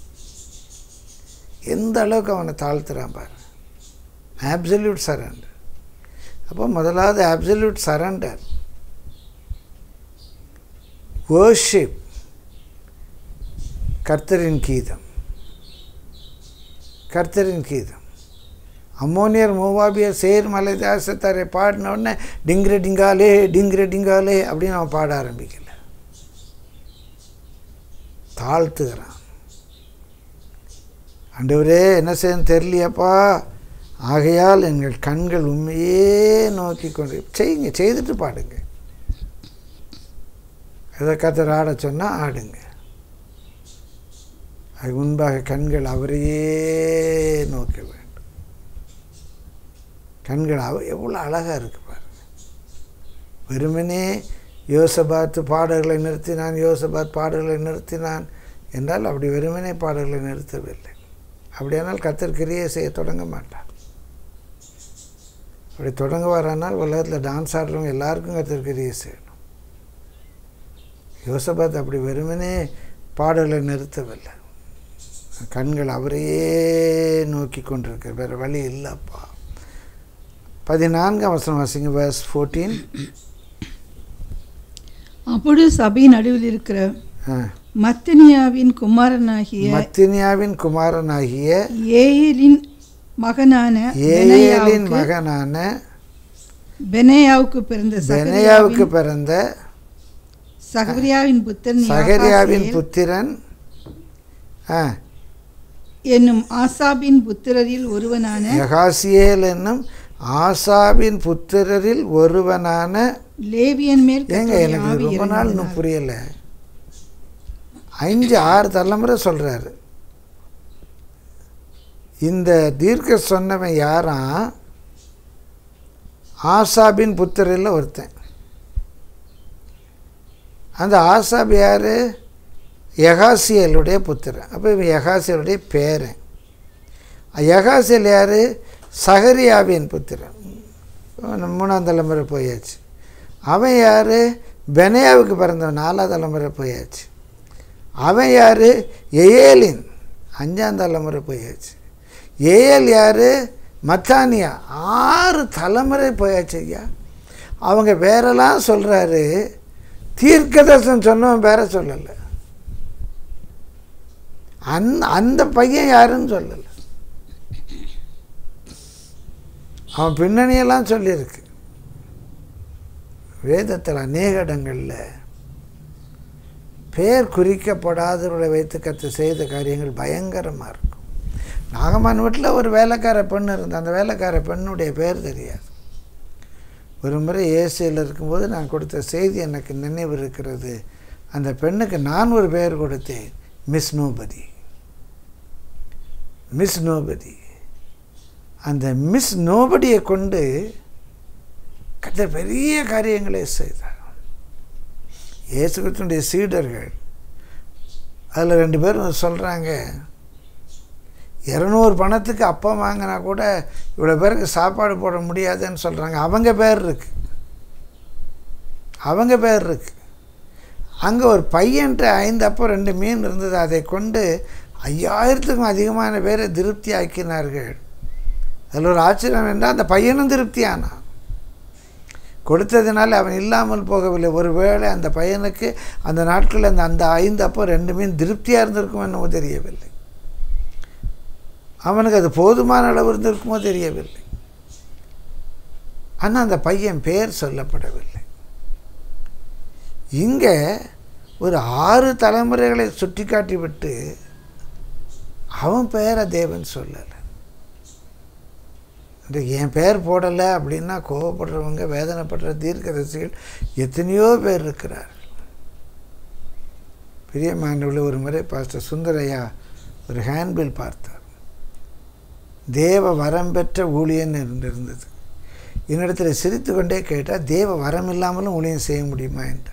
எந்த அளவுக்கு அவனை தாழ்த்துறான் பாரு ஆப்சல்யூட் சரண்டர் அப்போ முதலாவது ஆப்சல்யூட் சரண்டர் வேர்ஷிப் கர்த்தரின் கீதம் கர்த்தரின் கீதம் அம்மோனியர் மூவாபியர் சேர் மலை தேசத்தாரை பாடின உடனே டிங்கிர டிங்காலே டிங்கிர டிங்காலே அப்படின்னு அவன் பாட ஆரம்பிக்கல தாழ்த்துகிறான் ஆண்டவரே என்ன செய்யணும் தெரியலையப்பா ஆகையால் எங்கள் கண்கள் உண்மையே நோக்கி கொண்டு செய்யுங்க செய்துட்டு பாடுங்க எதை கத்தர் ஆட சொன்னால் ஆடுங்க அதுக்கு முன்பாக கண்கள் அவரையே நோக்க வேண்டும் கண்கள் அவ எவ்வளோ அழகாக இருக்கு பாருங்க வெறுமனே யோசபாத் பாடல்களை நிறுத்தினான் யோசபாத் பாடல்களை நிறுத்தினான் என்றால் அப்படி வெறுமனே பாடல்களை நிறுத்தவில்லை அப்படியானால் கத்தர் கிரியை செய்ய தொடங்க மாட்டார் அப்படி தொடங்குவாரானால் உலகத்தில் டான்ஸ் ஆடுறவங்க எல்லாருக்கும் கத்தர் கிரியை செய்யணும் யோசபாத் அப்படி வெறுமனே பாடலை நிறுத்தவில்லை கண்கள் அவரையே நோக்கி கொண்டிருக்க வேறு வழி இல்லைப்பா பதினான்காம் வசனம் வாசிங்க வேர்ஸ் ஃபோர்டீன் அப்பொழுது சபையின் நடுவில் இருக்கிற மத்தனியாவின் குமாரனாகிய மத்தினியாவின் குமாரனாகிய ஏயலின் மகனான ஏலின் பெனாயாவுக்கு- மகனான பெனாயாவுக்கு பிறந்த பெனையாவுக்கு பிறந்த சகரியாவின் புத்தன் சகரியாவின் யாகாசியேல் புத்திரன் ஆ என்னும் ஆசாபின் புத்திரரில் ஒருவனான யகாசியேல் என்னும் ஆசாவின் புத்திரரில் ஒருவனான லேவியன் மேல் ஏங்க கர்த்தருடைய எனக்கு ஆவி இது ரொம்ப நாள் இன்னும் இறங்கினார். புரியல அஞ்சு ஆறு தலைமுறை சொல்றாரு இந்த தீர்க்க சொன்னவன் யாராம் ஆசாபின் புத்திரில் ஒருத்தன் அந்த ஆசாப் யார் யகாசியலுடைய புத்திரன் அப்போ இவன் யகாசியலுடைய பேரன் யகாசியல் யார் சகரியாவின் புத்திரன் அவன் மூணாம் தலைமுறை போயாச்சு அவன் யார் பெனையாவுக்கு பிறந்தவன் நாலாம் தலைமுறை போயாச்சு அவன் யார் எயேலின் அஞ்சாம் தலைமுறை போயாச்சு ஏஎல் யார் மத்தானியா ஆறு தலைமுறை போயாச்சு ஐயா அவங்க பேரெல்லாம் சொல்கிறாரு தீர்க்கதர்சனம் சொன்னவன் பேரை சொல்லலை அந் அந்த பையன் யாருன்னு சொல்லலை அவன் பின்னணியெல்லாம் சொல்லியிருக்கு வேதத்தில் அநேக இடங்களில் பேர் குறிக்கப்படாதவர்களை வைத்து கற்று செய்த காரியங்கள் பயங்கரமாக இருக்கும் நாகமான் வீட்டில் ஒரு வேலைக்கார பெண் இருந்த அந்த வேலைக்கார பெண்ணுடைய பேர் தெரியாது ஒரு முறை ஏசியில் இருக்கும்போது நான் கொடுத்த செய்தி எனக்கு நினைவு இருக்கிறது அந்த பெண்ணுக்கு நான் ஒரு பெயர் கொடுத்தேன் மிஸ் நோபதி மிஸ் நோபதி அந்த மிஸ் நோபடியை கொண்டு கத்தர் பெரிய காரியங்களை செய்தார் இயேசு கிறிஸ்துடைய சீடர்கள் அதில் ரெண்டு பேரும் சொல்கிறாங்க இரநூறு பணத்துக்கு அப்பம் வாங்கினா கூட இவ்வளோ பேருக்கு சாப்பாடு போட முடியாதுன்னு சொல்கிறாங்க அவங்க பேர் இருக்கு அவங்க பேர் இருக்கு அங்கே ஒரு பையன்ட்டு ஐந்து அப்பம் ரெண்டு மீன் இருந்தது அதை கொண்டு ஐயாயிரத்துக்கும் அதிகமான பேரை திருப்தி ஆக்கினார்கள் அதில் ஒரு ஆச்சரியம் என்றால் அந்த பையனும் திருப்தி ஆனான் கொடுத்ததுனால அவன் இல்லாமல் போகவில்லை ஒருவேளை அந்த பையனுக்கு அந்த நாட்களில் அந்த அந்த ஐந்து அப்போ ரெண்டு மீன் திருப்தியாக இருந்திருக்கும் என்னவோ தெரியவில்லை அவனுக்கு அது போதுமான அளவு இருந்திருக்குமோ தெரியவில்லை ஆனால் அந்த பையன் பேர் சொல்லப்படவில்லை இங்கே ஒரு ஆறு தலைமுறைகளை சுட்டி காட்டி விட்டு அவன் பெயரை தேவன் சொல்லலை இந்த என் பேர் போடலை அப்படின்னா கோவப்படுறவங்க வேதனைப்படுற தீர்க்கதரிசிகள் எத்தனையோ பேர் இருக்கிறார்கள் பிரியமானவர்கள ஒரு முறை பாஸ்டர் சுந்தரையா ஒரு ஹேண்ட்பில் பார்த்தார் தேவ வரம் பெற்ற ஊழியன் இருந்திருந்தது என்னிடத்தில் சிரித்து கொண்டே கேட்டால் தேவ வரம் இல்லாமலும் ஊழியம் செய்ய முடியுமா என்றார்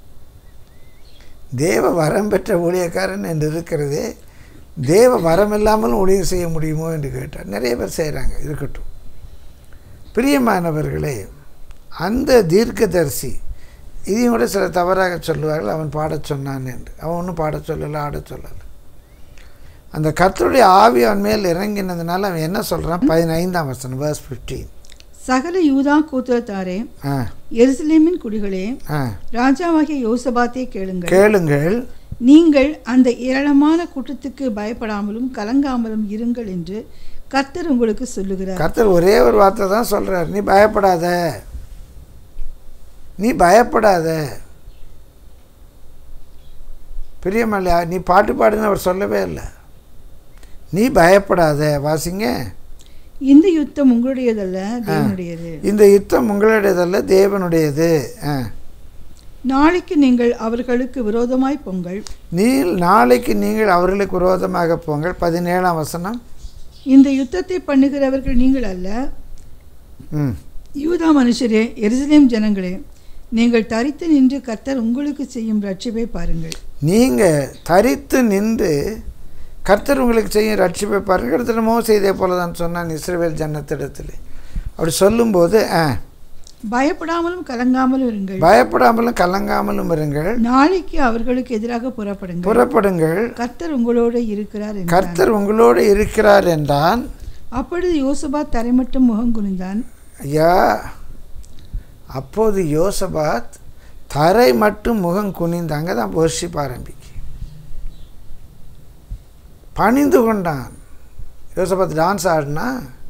தேவ வரம் பெற்ற ஊழியக்காரன் என்று இருக்கிறதே தேவ வரம் இல்லாமலும் ஊழியம் செய்ய முடியுமோ என்று கேட்டார் நிறைய பேர் செய்கிறாங்க இருக்கட்டும் பிரியமானவர்களே அந்த தீர்க்கதரிசி இதையும் கூட சில தவறாக சொல்லுவார்கள் அவன் பாடச் சொன்னான் என்று அவன் ஒன்றும் பாடச் சொல்லலை ஆடச் சொல்லலை அந்த கர்த்தருடைய ஆவி அவன் மேல் இறங்கினதுனால அவன் என்ன சொல்கிறான் பதினைந்தாம் வசனம் வேர்ஸ் ஃபிஃப்டீன் சகல யூதா கூத்திரத்தாரே ஆ எருசலேமின் குடிகளே ஆ ராஜாவாகிய யோசபாத்தை கேளுங்கள் கேளுங்கள் நீங்கள் அந்த ஏராளமான கூட்டத்துக்கு பயப்படாமலும் கலங்காமலும் இருங்கள் என்று கர்த்தர் உங்களுக்கு சொல்லுகிறார் கர்த்தர் ஒரே ஒரு வார்த்தை தான் சொல்கிறார் நீ பயப்படாத நீ பயப்படாத பிரியமல்லையா நீ பாட்டு பாடுன்னு அவர் சொல்லவே இல்லை நீ பயப்படாத வாசிங்க இந்த யுத்தம் உங்களுடையதல்ல தேவனுடையது இந்த யுத்தம் உங்களுடையதல்ல தேவனுடையது ஆ நாளைக்கு நீங்கள் அவர்களுக்கு விரோதமாய் பொங்கல் நீ நாளைக்கு நீங்கள் அவர்களுக்கு விரோதமாக போங்கள் பதினேழாம் வசனம் இந்த யுத்தத்தை பண்ணுகிறவர்கள் நீங்கள் அல்ல ம் யூதா மனுஷரே எருசலேம் ஜனங்களே நீங்கள் தரித்து நின்று கர்த்தர் உங்களுக்கு செய்யும் ரட்சிப்பை பாருங்கள் நீங்கள் தரித்து நின்று கர்த்தர் உங்களுக்கு செய்யும் ரட்சிப்பை பாருங்கள் இடத்துல மோச இதே போல தான் சொன்னான் இஸ்ரவேல் ஜன்னத்திடத்தில் அப்படி சொல்லும்போது ஆ பயப்படாமலும் கலங்காமலும் இருங்கள் பயப்படாமலும் கலங்காமலும் இருங்கள் நாளைக்கு அவர்களுக்கு எதிராக புறப்படுங்கள் புறப்படுங்கள் கர்த்தர் உங்களோடு இருக்கிறார் என்றான். கர்த்தர் உங்களோடு இருக்கிறார் என்றான் அப்பொழுது யோசபா தரைமட்டும் முகம் குனிந்தான் ஐயா அப்போது யோசபாத் தரை மட்டும் முகம் குனிந்தாங்க தான் worship ஆரம்பிக்கு பணிந்து கொண்டான் யோசபாத் டான்ஸ் ஆடினா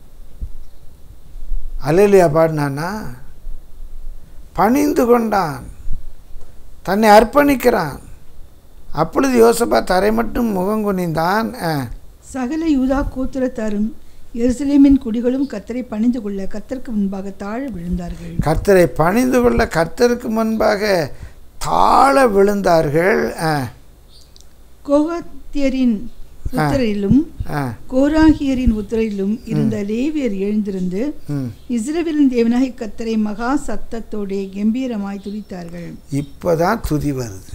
அலேலியா பாடினானா பணிந்து கொண்டான் தன்னை அர்ப்பணிக்கிறான் அப்பொழுது யோசபா தரை மட்டும் முகம் குனிந்தான் ஆ. சகல யூதா கூத்திரத்தாரும் எருசலேமின் குடிகளும் கர்த்தரை பணிந்து கொள்ள கர்த்தருக்கு முன்பாக தாழ விழுந்தார்கள் கர்த்தரை பணிந்து கொள்ள கர்த்தருக்கு முன்பாக தாழ விழுந்தார்கள் ஆ, கோகாத்தியரின் உத்தரிலும் ஆ, கோராகியரின் உத்தரிலும் இருந்த லேவியர் எழுந்திருந்து ம். இஸ்ரவேலின் தேவனாகி கர்த்தரை மகா சத்தத்தோடே கம்பீரமாய் துதித்தார்கள் இப்போதான் துதி வருது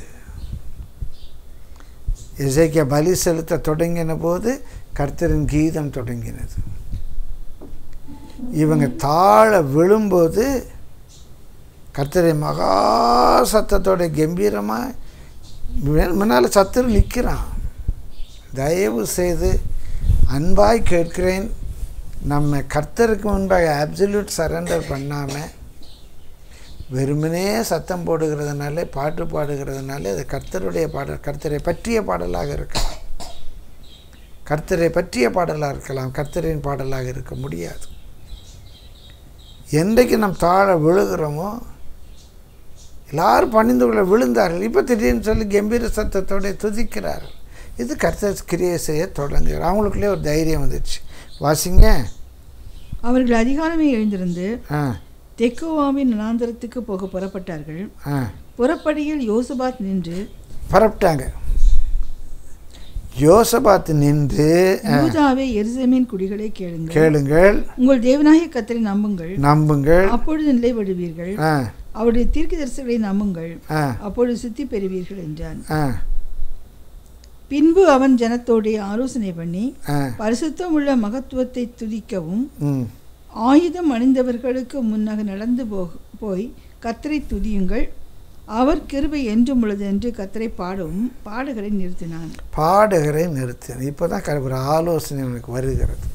இசைக்க பலி செலுத்த தொடங்கின போது கர்த்தரின் கீதம் தொடங்கினது இவங்க தாழ விழும்போது கர்த்தரை மகா சத்தத்தோட கம்பீரமாக முன்னால் சத்துரு நிற்கிறான் தயவு செய்து அன்பாய் கேட்கிறேன் நம்ம கர்த்தருக்கு முன்பாக அப்சல்யூட் சரண்டர் பண்ணாமல் வெறுமனே சத்தம் போடுகிறதுனால பாட்டு பாடுகிறதுனால அது கர்த்தருடைய பாடல் கர்த்தரை பற்றிய பாடலாக இருக்கலாம் கர்த்தரை பற்றிய பாடலாக இருக்கலாம் கர்த்தரின் பாடலாக இருக்க முடியாது என்றைக்கு நம் தாழ விழுகிறோமோ எல்லாரும் பணிந்து கொள்ள விழுந்தார்கள் இப்போ திடீர்னு சொல்லி கம்பீர சத்தத்தோட துதிக்கிறார்கள் இது கர்த்தர் கிரியை செய்ய தொடங்குகிறார் அவங்களுக்குள்ளே ஒரு தைரியம் வந்துடுச்சு வாசிங்க அவர்கள் அதிகாலமே எழுந்திருந்து ஆ தெக்கோவாவின் நனாந்தரத்துக்கு போக புறப்பட்டார்கள் ஆ புறப்படியில் யோசபாத் நின்று பரப்பிட்டாங்க யோசபாத்து நின்று ஆ, யூதாவே எருசலேமின் குடிகளை கேளுங்கள் கேளுங்கள் உங்கள் தேவனாகிய கர்த்தரை நம்புங்கள் நம்புங்கள் அப்பொழுது நிலைப்படுவீர்கள் ஆ அவருடைய தீர்க்கதரிசிகளை நம்புங்கள் ஆ அப்பொழுது சித்தி பெறுவீர்கள் என்றான் ஆ பின்பு அவன் ஜனத்தோடே ஆலோசனை பண்ணி ஆ பரிசுத்தமுள்ள மகத்துவத்தை துதிக்கவும் ம் ஆயுதம் அணிந்தவர்களுக்கு முன்னக நடந்து போக போய் கத்தரை துதியுங்கள் அவர் கிருபை என்றும் உள்ளது என்று கத்தரை பாடவும் பாடுகளை நிறுத்தினான் பாடகரை நிறுத்தினான் இப்போ தான் ஒரு ஆலோசனை எனக்கு வருகிறது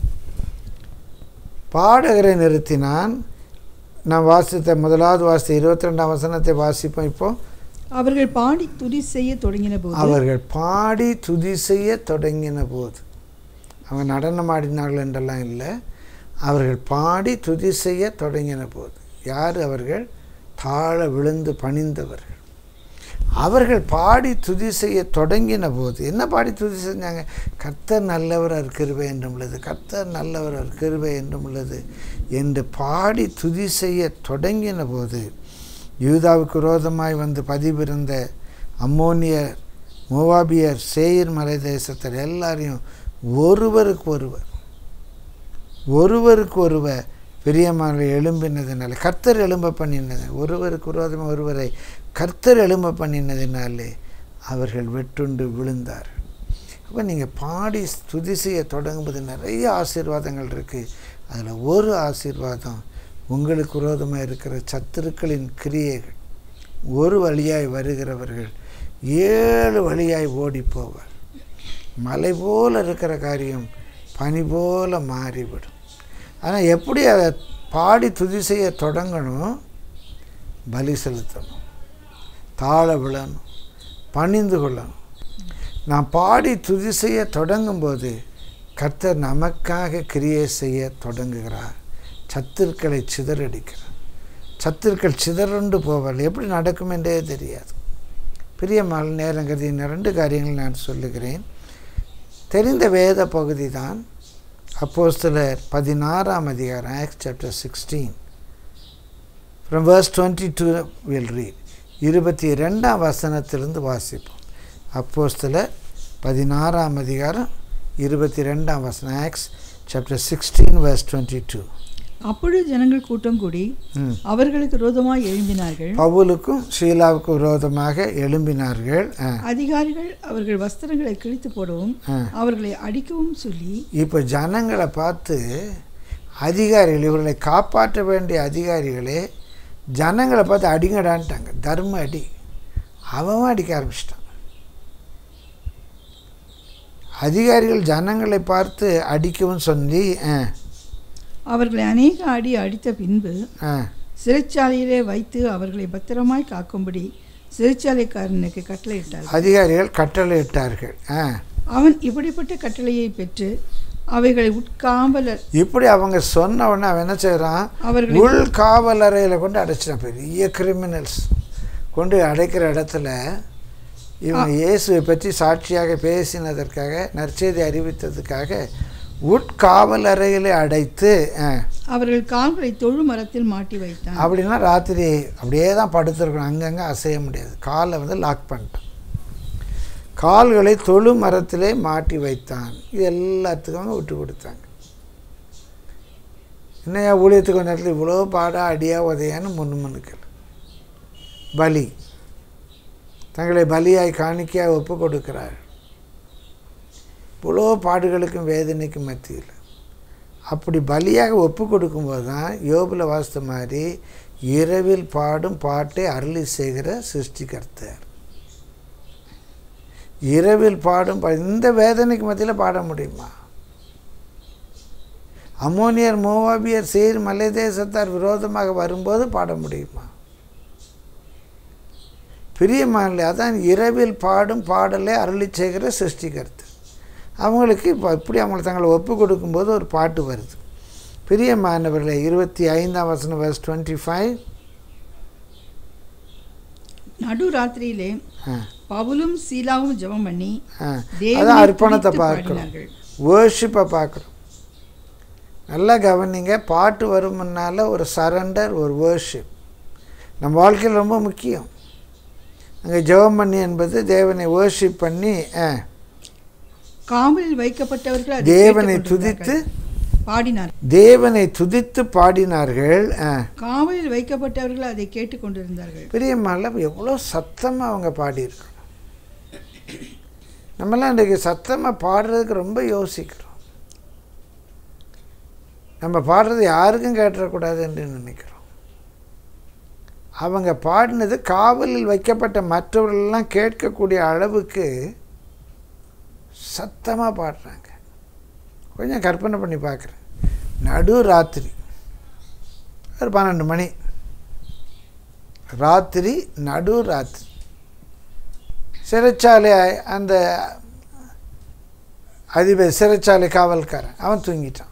பாடகரை நிறுத்தினான் நான் வாசித்த முதலாவது வாசித்த இருபத்தி ரெண்டாம் வசனத்தை வாசிப்போம் இப்போ அவர்கள் பாடி துதி செய்ய தொடங்கின போது அவர்கள் பாடி துதி செய்ய தொடங்கின போது அவங்க நடனம் ஆடினார்கள் என்றெல்லாம் இல்லை அவர்கள் பாடி துதி செய்ய தொடங்கின போது யார் அவர்கள் தாழ விழுந்து பணிந்தவர்கள் அவர்கள் பாடி துதி செய்ய தொடங்கின போது என்ன பாடி துதி செஞ்சாங்க கர்த்தர் நல்லவர் அவர் கிருபை என்றும் உள்ளது கர்த்தர் நல்லவர் அவர் கிருபை என்றும் உள்ளது என்று பாடி துதி செய்ய தொடங்கின போது யூதாவுக்கு விரோதமாய் வந்து பதிவிருந்த அம்மோனியர் மோவாபியர் சேயர் மலை தேசத்தர் எல்லாரையும் ஒருவருக்கு ஒருவர் ஒருவருக்கு ஒருவர் பிரியமான எழும்பினதினாலே கர்த்தர் எழும்ப பண்ணினது ஒருவருக்கு விரோதமாக ஒருவரை கர்த்தர் எழும்ப பண்ணினதினாலே அவர்கள் வெட்டுண்டு விழுந்தார்கள் அப்போ நீங்கள் பாடி துதி செய்ய தொடங்கும்போது நிறைய ஆசீர்வாதங்கள் இருக்குது அதில் ஒரு ஆசீர்வாதம் உங்களுக்கு விரோதமாக இருக்கிற சத்துருக்களின் கிரியைகள் ஒரு வழியாய் வருகிறவர்கள் ஏழு வழியாய் ஓடி போவார் மலை போல இருக்கிற காரியம் பனி போல மாறிவிடும் ஆனால் எப்படி அதை பாடி துதி செய்ய தொடங்கணும் பலி செலுத்தணும் தாழ விழணும் பணிந்து கொள்ளணும் நான் பாடி துதி செய்ய தொடங்கும்போது கர்த்தர் நமக்காக கிரியை செய்ய தொடங்குகிறார் சத்துருக்களை சிதறடிக்கிறார் சத்துருக்கள் சிதறண்டு போவார்கள் எப்படி நடக்கும் என்றே தெரியாது பிரியமான நேரங்கிறது இன்னும் ரெண்டு காரியங்கள் நான் சொல்லுகிறேன் தெரிந்த வேத பகுதி தான் அப்போஸ்தலர் பதினாறாம் அதிகாரம் Acts chapter sixteen from verse twenty two will read இருபத்தி ரெண்டாம் வசனத்திலிருந்து வாசிப்போம் அப்போஸ்தலர் பதினாறாம் அதிகாரம் இருபத்தி ரெண்டாம் வசனம் Acts chapter sixteen verse twenty two அப்பொழுது ஜனங்கள் கூட்டம் கூடி ம் அவர்களுக்கு விரோதமாய் எழும்பினார்கள் பவுலுக்கும் ஷீலாவுக்கும் விரோதமாக எழும்பினார்கள் ஆ, அதிகாரிகள் அவர்கள் வஸ்திரங்களை கிழித்து போடவும் ஆ. அவர்களை அடிக்கவும் சொல்லி இப்போ ஜனங்களை பார்த்து அதிகாரிகள் இவர்களை காப்பாற்ற வேண்டிய அதிகாரிகளே ஜனங்களை பார்த்து அடிங்கடான்ட்டாங்க தர்ம அடி அவன் அடிக்க ஆரம்பிச்சிட்டான் அதிகாரிகள் ஜனங்களை பார்த்து அடிக்கவும் சொல்லி ஆ, அவர்களை அநேக அடி அடித்த பின்பு ஆ, சிறைச்சாலையிலே வைத்து அவர்களை பத்திரமாய் காக்கும்படி சிறைச்சாலைக்காரனுக்கு கட்டளையிட்டார் அதிகாரிகள் கட்டளையிட்டார்கள் ஆ அவன் இப்படிப்பட்ட கட்டளையை பெற்று அவைகளை உட்காம்பலர் இப்படி அவங்க சொன்ன உடனே அவன் என்ன செய்கிறான் அவர்களை உள் காவலறையில் கொண்டு அடைச்சிட்டான் பெரிய கிரிமினல்ஸ் கொண்டு அடைக்கிற இடத்துல இவங்க இயேசுவை பற்றி சாட்சியாக பேசினதற்காக நற்செய்தி அறிவித்ததுக்காக உட்காவலறையிலே அடைத்து ஆ, அவர்கள் கால்களை தொழு மரத்தில் மாட்டி வைத்தான் அப்படின்னா ராத்திரி அப்படியே தான் படுத்துருக்கணும் அங்கங்கே அசைய முடியாது காலை வந்து லாக் பண்ணிட்டான் கால்களை தொழு மரத்திலே மாட்டி வைத்தான் இது எல்லாத்துக்கும் அவங்க விட்டு கொடுத்தாங்க என்னையா ஊழியத்துக்கு வந்த இடத்துல இவ்வளோ பாடா அடியா உதையான்னு முன்னு முன்னுக்கல் பலி தங்களை பலியாய் காணிக்கையாக ஒப்பு கொடுக்கிறார் இவ்வளோ பாடுகளுக்கும் வேதனைக்கும் மத்தியில் அப்படி பலியாக ஒப்பு கொடுக்கும்போது தான் யோபில் வாசித்த மாதிரி இரவில் பாடும் பாட்டை அருளி செய்கிற சிருஷ்டிகர்த்தர் இரவில் பாடும் பா- இந்த வேதனைக்கு மத்தியில் பாட முடியுமா அமோனியர் மோவாபியர் சீர் மலை தேசத்தார் விரோதமாக வரும்போது பாட முடியுமா பிரியமான அதான் இரவில் பாடும் பாடலை அருளி செய்கிற சிருஷ்டிகர்த்தர் அவங்களுக்கு இப்போ இப்படி அவங்களை தங்களை ஒப்பு கொடுக்கும்போது ஒரு பாட்டு வருது பிரியமானவர்களே இருபத்தி ஐந்தாம் வசனம் வர்ஸ் டுவெண்ட்டி ஃபைவ் நடு ராத்திரியிலே பவுலும் சீலாவும் ஜெபம் பண்ணி ஆ தேவனை அதான் அர்ப்பணத்தை துதித்து பார்க்கணும் பாடினார்கள். வேர்ஷிப்பை பார்க்கணும் நல்லா கவனிங்க பாட்டு வரும் முன்னால் ஒரு சரண்டர் ஒரு வேர்ஷிப் நம்ம வாழ்க்கையில் ரொம்ப முக்கியம் அங்கே ஜெபம் பண்ணி என்பது தேவனை வேர்ஷிப் பண்ணி ஆ, காவலில் வைக்கப்பட்டவர்கள் அதை தேவனை கேட்டுக்கொண்டிருந்தார்கள். துதித்து பாடினார் தேவனை துதித்து பாடினார்கள் ஆ, காவலில் வைக்கப்பட்டவர்கள் அதை கேட்டுக்கொண்டிருந்தார்கள் பிரியமால எவ்வளோ சத்தமாக அவங்க பாடியிருக்கணும் நம்மலாம் இன்றைக்கி சத்தமாக பாடுறதுக்கு ரொம்ப யோசிக்கிறோம் நம்ம பாடுறது யாருக்கும் கேட்டுறக்கூடாது என்று நினைக்கிறோம் அவங்க பாடினது காவலில் வைக்கப்பட்ட மற்றவர்களெல்லாம் கேட்கக்கூடிய அளவுக்கு சத்தமாக பாடுறாங்க கொஞ்சம் கற்பனை பண்ணி பார்க்குறேன் நடு ராத்திரி ஒரு பன்னெண்டு மணி ராத்திரி நடு ராத்திரி சிறைச்சாலை அந்த அதிபர் சிறைச்சாலை காவல்காரன் அவன் தூங்கிட்டான்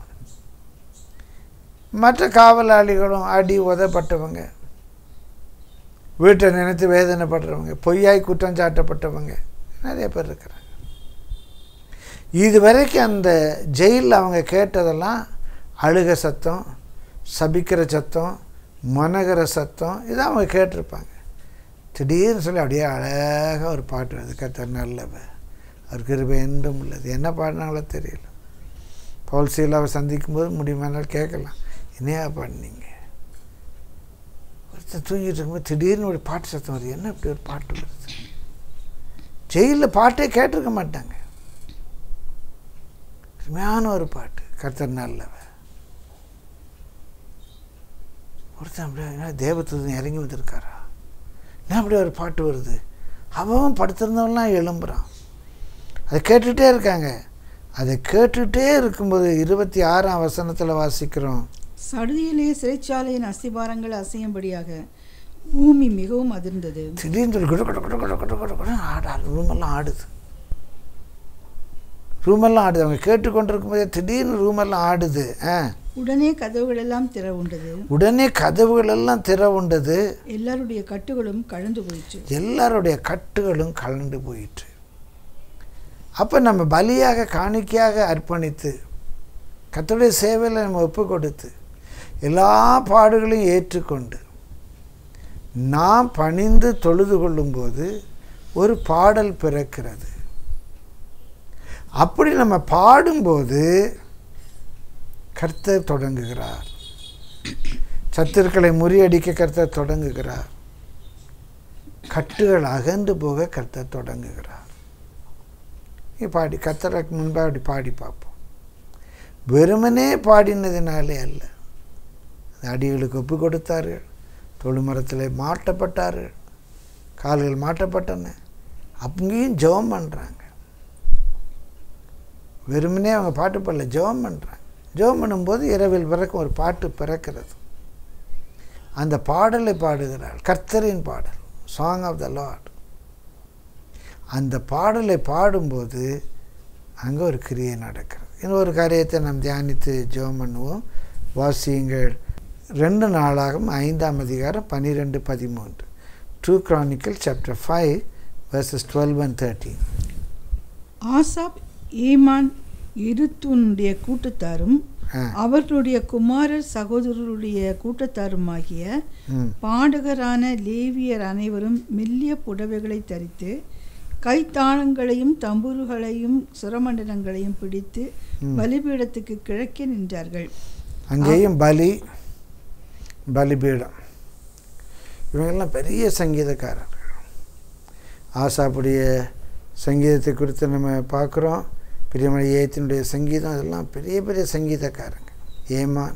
மற்ற காவலாளிகளும் அடி உதப்பட்டவங்க வீட்டை நினைத்து வேதனைப்படுறவங்க பொய்யாய் குற்றம் சாட்டப்பட்டவங்க நிறைய பேர் இருக்கிறாங்க இது வரைக்கும் அந்த ஜெயிலில் அவங்க கேட்டதெல்லாம் அழுக சத்தம் சபிக்கிற சத்தம் மனகர சத்தம் இதான் அவங்க கேட்டிருப்பாங்க திடீர்னு சொல்லி அப்படியே அழகாக ஒரு பாட்டு வருது கத்தர் நல்லவ அவர் கிருபை என்றும் உள்ளது என்ன பாடினாங்களோ தெரியல பவுல் சீலாவை சந்திக்கும் போது முடியுமானால் கேட்கலாம் என்னையா பாடினீங்க ஒருத்தர் தூங்கிட்டு இருக்கும்போது திடீர்னு ஒரு பாட்டு சத்தம் வருது என்ன இப்படி ஒரு பாட்டு வருது ஜெயிலில் பாட்டே கேட்டிருக்க மாட்டாங்க அருமையான ஒரு பாட்டு கர்த்தர் நல்லவ ஒருத்தன் அப்படியே தேவதூதன் இறங்கி வந்திருக்காரா என்ன அப்படி ஒரு பாட்டு வருது அவன் படுத்திருந்தவன்லாம் எழும்புறான் அதை கேட்டுகிட்டே இருக்காங்க அதை கேட்டுகிட்டே இருக்கும்போது இருபத்தி ஆறாம் வசனத்தில் வாசிக்கிறோம் சடுதியிலே சிறைச்சாலையின் அஸ்திபாரங்கள் அசையும்படியாக பூமி மிகவும் அதிர்ந்தது திடீர்னு சொல்லி குடு குடு குடு குடு குடு குடு குடு ஆடு ரூமெல்லாம் ஆடுது ரூமெல்லாம் ஆடுது அவங்க கேட்டுக்கொண்டிருக்கும் போதே திடீர்னு ரூமெல்லாம் ஆடுது ஆ உடனே கதவுகள் எல்லாம் திறவுண்டது உடனே கதவுகள் எல்லாம் திறவுண்டது எல்லாருடைய கட்டுகளும் கழந்து போயிற்று எல்லாருடைய கட்டுகளும் கலண்டு போயிற்று அப்போ நம்ம பலியாக காணிக்கையாக அர்ப்பணித்து கர்த்தருடைய சேவையில் நம்ம ஒப்பு கொடுத்து எல்லா பாடுகளையும் ஏற்றுக்கொண்டு நாம் பணிந்து தொழுது கொள்ளும்போது ஒரு பாடல் பிறக்கிறது அப்படி நம்ம பாடும்போது கர்த்தர் தொடங்குகிறார் சத்துருக்களை முறியடிக்க கர்த்தர் தொடங்குகிறார் கட்டுகள் அகன்று போக கர்த்தர் தொடங்குகிறார் நீ பாடி கர்த்தருக்கு முன்பாக அப்படி பாடி பார்ப்போம் வெறுமனே பாடினதினாலே அல்ல அடிகளுக்கு ஒப்பு கொடுத்தார்கள் தொழுமரத்தில் மாட்டப்பட்டார்கள் கால்கள் மாட்டப்பட்டன அங்கேயும் ஜெபம் பண்ணுறாங்க வெறுமனே அவங்க பாட்டு பாடல ஜெபம் பண்ணுறாங்க ஜெபம் பண்ணும்போது இரவில் பிறக்கும் ஒரு பாட்டு பிறக்கிறது அந்த பாடலை பாடுகிறாள் கர்த்தரின் பாடல் சாங் ஆஃப் த லார்ட் அந்த பாடலை பாடும்போது அங்கே ஒரு கிரியை நடக்கிறது இன்னொரு காரியத்தை நாம் தியானித்து ஜெபம் பண்ணுவோம் வாசியுங்கள் ரெண்டு நாளாகும் ஐந்தாம் அதிகாரம் பன்னிரெண்டு பதிமூன்று two Chronicle chapter five verses twelve and thirteen ஆசாப் ஏமான் இருத்துனுடைய கூட்டத்தாரும் ஆ அவர்களுடைய குமாரர் சகோதரருடைய கூட்டத்தாருமாகிய ம் பாடகரான லேவியர் அனைவரும் மெல்லிய புடவைகளை தரித்து கைத்தாளங்களையும் தம்புருகளையும் சுரமண்டலங்களையும் பிடித்து ம். பலிபீடத்துக்கு கிழக்கே நின்றார்கள் அங்கேயும் பலி பலிபீடம் இவங்கெல்லாம் பெரிய சங்கீதக்காரர்கள் ஆசாப்புடைய சங்கீதத்தை குறித்து நம்ம பார்க்குறோம் பிரியமணி ஏத்தினுடைய சங்கீதம் அதெல்லாம் பெரிய பெரிய சங்கீதக்காரங்க ஏமான்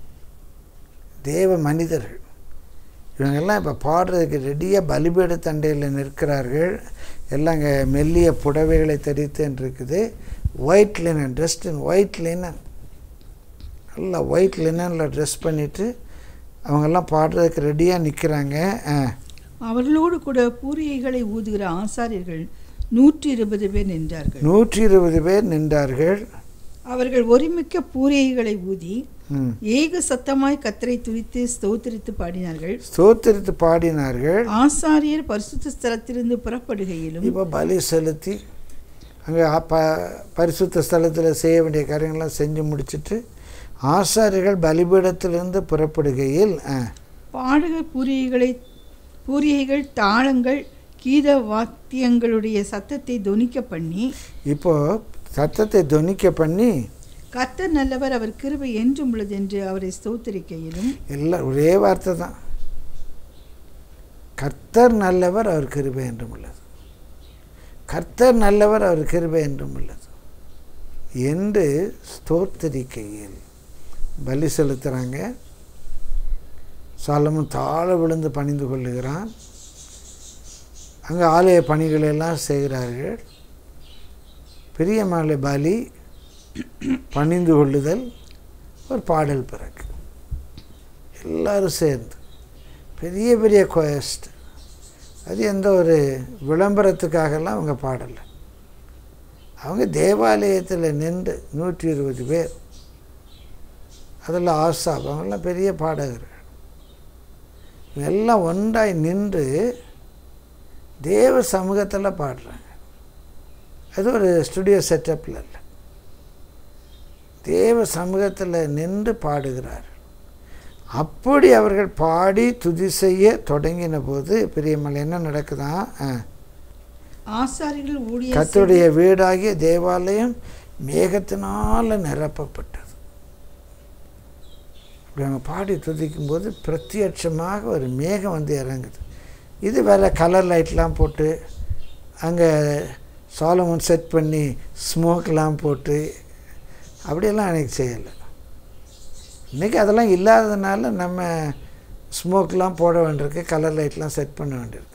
தேவ மனிதர்கள் இவங்கெல்லாம் இப்போ பாடுறதுக்கு ரெடியாக பலிபீட தண்டையில் நிற்கிறார்கள் எல்லாம் இங்கே மெல்லிய புடவைகளை தரித்துன்னு இருக்குது white linen dressed in white linen நல்லா ஒயிட் லினனில் ட்ரெஸ் பண்ணிவிட்டு அவங்கெல்லாம் பாடுறதுக்கு ரெடியாக நிற்கிறாங்க அவர்களோடு கூட பூரியைகளை ஊதுகிற ஆசாரியர்கள் நூற்றி இருபது பேர் நின்றார்கள் நூற்றி இருபது பேர் நின்றார்கள் அவர்கள் ஒருமிக்க பூரியைகளை ஊதி ம். ஏக சத்தமாய் கத்தரை துதித்து ஸ்தோத்திரித்து பாடினார்கள் ஸ்தோத்திரித்து பாடினார்கள் ஆசாரியர் பரிசுத்த ஸ்தலத்திலிருந்து புறப்படுகையிலும் இப்போ பலி செலுத்தி அங்கே ப பரிசுத்த ஸ்தலத்தில் செய்ய வேண்டிய காரியங்கள்லாம் செஞ்சு முடிச்சிட்டு ஆசாரிகள் பலிபீடத்திலிருந்து புறப்படுகையில் ஆ, பாடகர் பூரியைகளை பூரியைகள் தாளங்கள் கீத வாத்தியங்களுடைய சத்தத்தை தொனிக்க பண்ணி இப்போ சத்தத்தை தொனிக்க பண்ணி கர்த்தர் நல்லவர் அவர் கிருபை என்றும் உள்ளது என்று அவரை ஸ்தோத்திரிக்கையிலும் எல்லாம் ஒரே வார்த்தை தான் கர்த்தர் நல்லவர் அவர் கிருபை என்றும் உள்ளது கர்த்தர் நல்லவர் அவர் கிருபை என்றும் உள்ளது என்று ஸ்தோத்தரிக்கையில் பலி செலுத்துகிறாங்க சாலமும் தாழ விழுந்து பணிந்து கொள்ளுகிறான் அங்கே ஆலய பணிகளை எல்லாம் செய்கிறார்கள் பெரிய மாலை பலி பணிந்து கொள்ளுதல் ஒரு பாடல் பிறகு எல்லாரும் சேர்ந்து பெரிய பெரிய கொயஸ்ட் அது எந்த ஒரு விளம்பரத்துக்காகலாம் அவங்க பாடலை அவங்க தேவாலயத்தில் நின்று நூற்றி இருபது பேர் அதில் ஆசாப் அவங்கெல்லாம் பெரிய பாடகர்கள் இவங்க எல்லாம் ஒன்றாய் நின்று தேவ சமூகத்தில் பாடுறாங்க அது ஒரு ஸ்டுடியோ செட்டப்பில் இல்லை தேவ சமூகத்தில் நின்று பாடுகிறார்கள் அப்படி அவர்கள் பாடி துதி செய்ய தொடங்கின போது பெரியம்மல் என்ன நடக்குதான் ஆ. ஆசாரிகள் ஊழிய கர்த்தருடைய வீடாகிய தேவாலயம் மேகத்தினால் நிரப்பப்பட்டது இப்படி அவங்க பாடி துதிக்கும் போது பிரத்யட்சமாக ஒரு மேகம் வந்து இறங்குது இது வேற கலர் லைட்லாம் போட்டு அங்கே சாலமன் செட் பண்ணி ஸ்மோக்லாம் போட்டு அப்படியெல்லாம் அன்றைக்கி செய்யலை இன்றைக்கி அதெல்லாம் இல்லாததுனால நம்ம ஸ்மோக்லாம் போட வேண்டியிருக்கு கலர் லைட்லாம் செட் பண்ண வேண்டியிருக்குது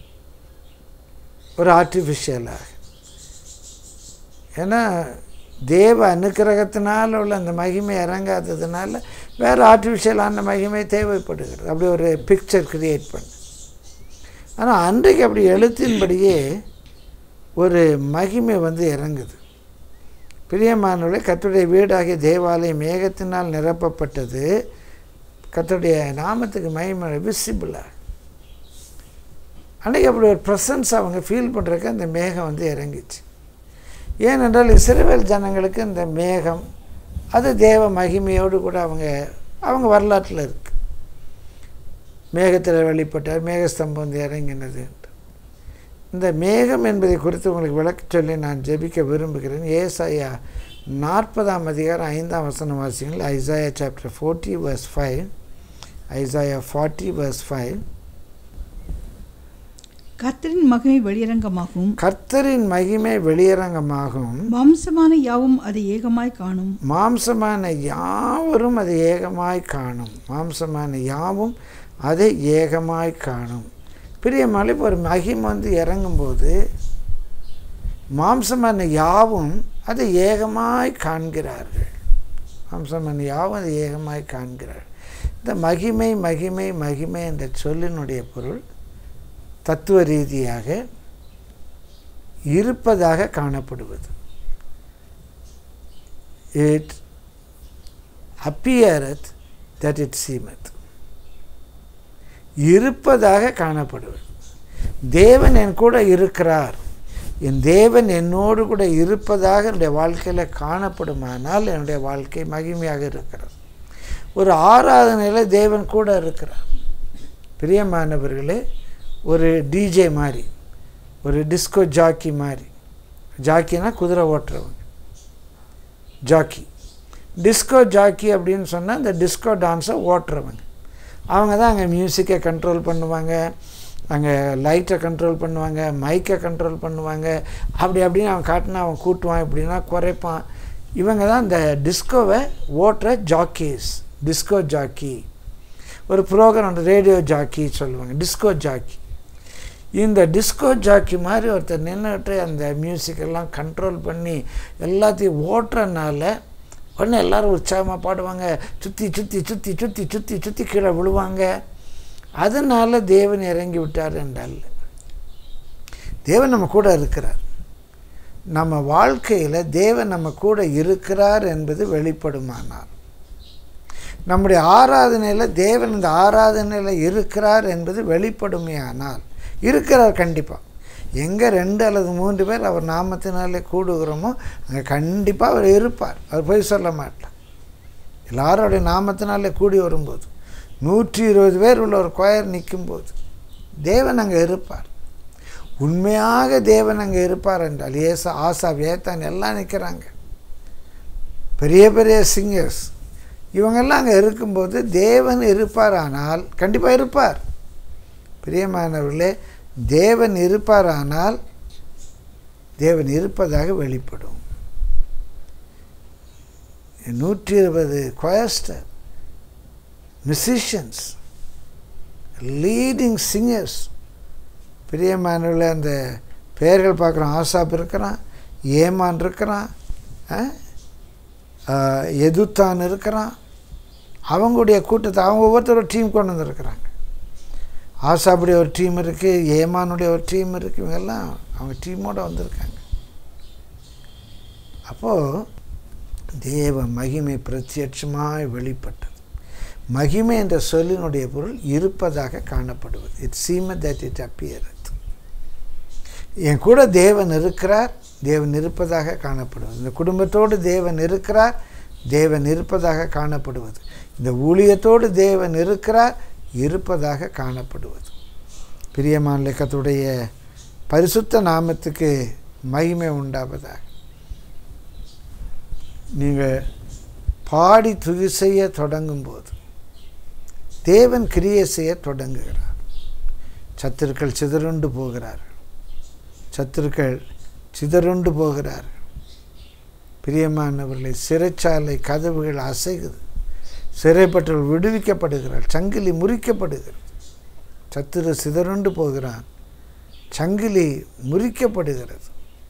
ஒரு ஆர்டிஃபிஷியலாக ஏன்னா தேவ அனுக்கிரகத்தினால உள்ள அந்த மகிமை இறங்காததுனால வேறு ஆர்டிஃபிஷியலான மகிமை தேவைப்படுகிறது அப்படி ஒரு பிக்சர் கிரியேட் பண்ணு ஆனால் அன்றைக்கு அப்படி எழுத்தின்படியே ஒரு மகிமை வந்து இறங்குது பிரியமானவர்களே கர்த்தருடைய வீடாகிய தேவாலயம் மேகத்தினால் நிரப்பப்பட்டது கர்த்தருடைய நாமத்துக்கு மகிமை விசிபிளாக அன்றைக்கி அப்படி ஒரு ப்ரெசன்ஸ் அவங்க ஃபீல் பண்ணுறதுக்கு அந்த மேகம் வந்து இறங்கிச்சு ஏனென்றால் இஸ்ரவேல் ஜனங்களுக்கு இந்த மேகம் அது தேவ மகிமையோடு கூட அவங்க அவங்க வரலாற்றில் இருக்கு மேகத்தில் வெளிப்பட்டார் மேகஸ்தம்பம் வந்து இறங்கினது என்று. இந்த மேகம் என்பதை குறித்து உங்களுக்கு விளக்க சொல்லி நான் ஜெபிக்க விரும்புகிறேன் ஏசாயா நாற்பதாம் அதிகாரம் ஐந்தாம் வசனம் வாசிங்கள் Isaiah chapter forty verse five Isaiah forty verse five கர்த்தரின் மகிமை வெளியரங்கமாகும் கர்த்தரின் மகிமை வெளியரங்கமாகும் வம்சமான யாவும் அதை ஏகமாய் காணும் மாம்சமான யாவரும் அதை ஏகமாய் காணும் மாம்சமான யாவும் அதை ஏகமாய் காணும் பிரியமாலை இப்போ ஒரு மகிமை வந்து இறங்கும்போது மாம்சமான யாவும் அதை ஏகமாய் காண்கிறார்கள் மாம்சமான யாவும் அதை ஏகமாய் காண்கிறார்கள் இந்த மகிமை மகிமை மகிமை என்ற சொல்லினுடைய பொருள் தத்துவ ரீதியாக இருப்பதாக காணப்படுவது it appeareth that it seemeth இருப்பதாக காணப்படுவது தேவன் என் கூட இருக்கிறார் என் தேவன் என்னோடு கூட இருப்பதாக என்னுடைய வாழ்க்கையில் காணப்படுமானால் என்னுடைய வாழ்க்கை மகிமையாக இருக்கிறது ஒரு ஆராதனையில் தேவன் கூட இருக்கிறார் பிரியமானவர்களே ஒரு டிஜே மாதிரி ஒரு டிஸ்கோ ஜாக்கி மாதிரி ஜாக்கினா குதிரை ஓட்டுறவங்க ஜாக்கி டிஸ்கோ ஜாக்கி அப்படின்னு சொன்னால் இந்த டிஸ்கோ டான்ஸை ஓட்டுறவங்க அவங்க தான் அங்கே மியூசிக்கை கண்ட்ரோல் பண்ணுவாங்க அங்கே லைட்டை கண்ட்ரோல் பண்ணுவாங்க மைக்கை கண்ட்ரோல் பண்ணுவாங்க அப்படி அப்படின்னு அவன் காட்டினா அவன் கூட்டுவான் இப்படின்னா குறைப்பான் இவங்க தான் இந்த டிஸ்கோவை ஓட்டுற ஜாக்கீஸ் டிஸ்கோ ஜாக்கி ஒரு ப்ரோக்ராம் ரேடியோ ஜாக்கி சொல்லுவாங்க டிஸ்கோ ஜாக்கி இந்த டிஸ்கோ ஜாக்கி மாதிரி ஒருத்தர் நின்றுட்டு அந்த மியூசிக் எல்லாம் கண்ட்ரோல் பண்ணி எல்லாத்தையும் ஓட்டுறனால உடனே எல்லாரும் உற்சாகமாக பாடுவாங்க சுற்றி சுற்றி சுற்றி சுற்றி சுற்றி சுற்றி கீழே விழுவாங்க அதனால் தேவன் இறங்கி விட்டார் என்றால் தேவன் நம்ம கூட இருக்கிறார் நம்ம வாழ்க்கையில் தேவன் நம்ம கூட இருக்கிறார் என்பது வெளிப்படுமானார் நம்முடைய ஆராதனையில் தேவன் இந்த ஆராதனையில் இருக்கிறார் என்பது வெளிப்படுமையானால் இருக்கிறார் கண்டிப்பாக எங்கே ரெண்டு அல்லது மூன்று பேர் அவர் நாமத்தினாலே கூடுகிறோமோ அங்கே கண்டிப்பாக அவர் இருப்பார் அவர் போய் சொல்ல மாட்டார் எல்லாரோடைய நாமத்தினாலே கூடி வரும்போது நூற்றி இருபது பேர் உள்ள ஒரு கொயர் நிற்கும்போது தேவன் அங்கே இருப்பார் உண்மையாக தேவன் அங்கே இருப்பார் என்றால் ஏசா ஆசா வேத்தான் எல்லாம் நிற்கிறாங்க பெரிய பெரிய சிங்கர்ஸ் இவங்கெல்லாம் அங்கே இருக்கும்போது தேவன் இருப்பார் ஆனால் கண்டிப்பாக இருப்பார் பிரியமானவர்களே தேவன் இருப்பாரானால் தேவன் இருப்பதாக வெளிப்படும் நூற்றி இருபது கொயஸ்டர் மியூசிஷியன்ஸ் லீடிங் சிங்கர்ஸ் பிரியமானவில் அந்த பெயர்கள் பார்க்குறோம் ஆசாப் இருக்கிறான் ஏமான் இருக்கிறான் எதுத்தான் இருக்கிறான் அவங்களுடைய கூட்டத்தை அவங்க ஒவ்வொருத்தரோட டீம் கொண்டு வந்திருக்கிறாங்க ஆசாப்புடைய ஒரு டீம் இருக்குது ஏமானுடைய ஒரு டீம் இருக்குது இவங்கெல்லாம் அவங்க டீமோடு வந்திருக்காங்க அப்போது தேவ மகிமை பிரத்யட்சமாய் வெளிப்பட்டது மகிமை என்ற சொல்லினுடைய பொருள் இருப்பதாக காணப்படுவது இட் சீம தட் இட் அப்பியரத் என் கூட தேவன் இருக்கிறார் தேவன் இருப்பதாக காணப்படுவது இந்த குடும்பத்தோடு தேவன் இருக்கிறார் தேவன் இருப்பதாக காணப்படுவது இந்த ஊழியத்தோடு தேவன் இருக்கிறார் இருப்பதாக காணப்படுவது பிரியமான லக்கத்துடைய பரிசுத்த நாமத்துக்கு மகிமை உண்டாவதாக நீங்கள் பாடி துதி செய்ய தொடங்கும்போது தேவன் கிரியை செய்ய தொடங்குகிறார் சத்துருக்கள் சிதறுண்டு போகிறார்கள் சத்துருக்கள் சிதறுண்டு போகிறார்கள் பிரியமானவர்களை சிறைச்சாலை கதவுகள் அசைகுது சிறைப்பட்டவர்கள் விடுவிக்கப்படுகிறார் சங்கிலி முறிக்கப்படுகிறது சத்துரு சிதறுண்டு போகிறான் சங்கிலி முறிக்கப்படுகிறது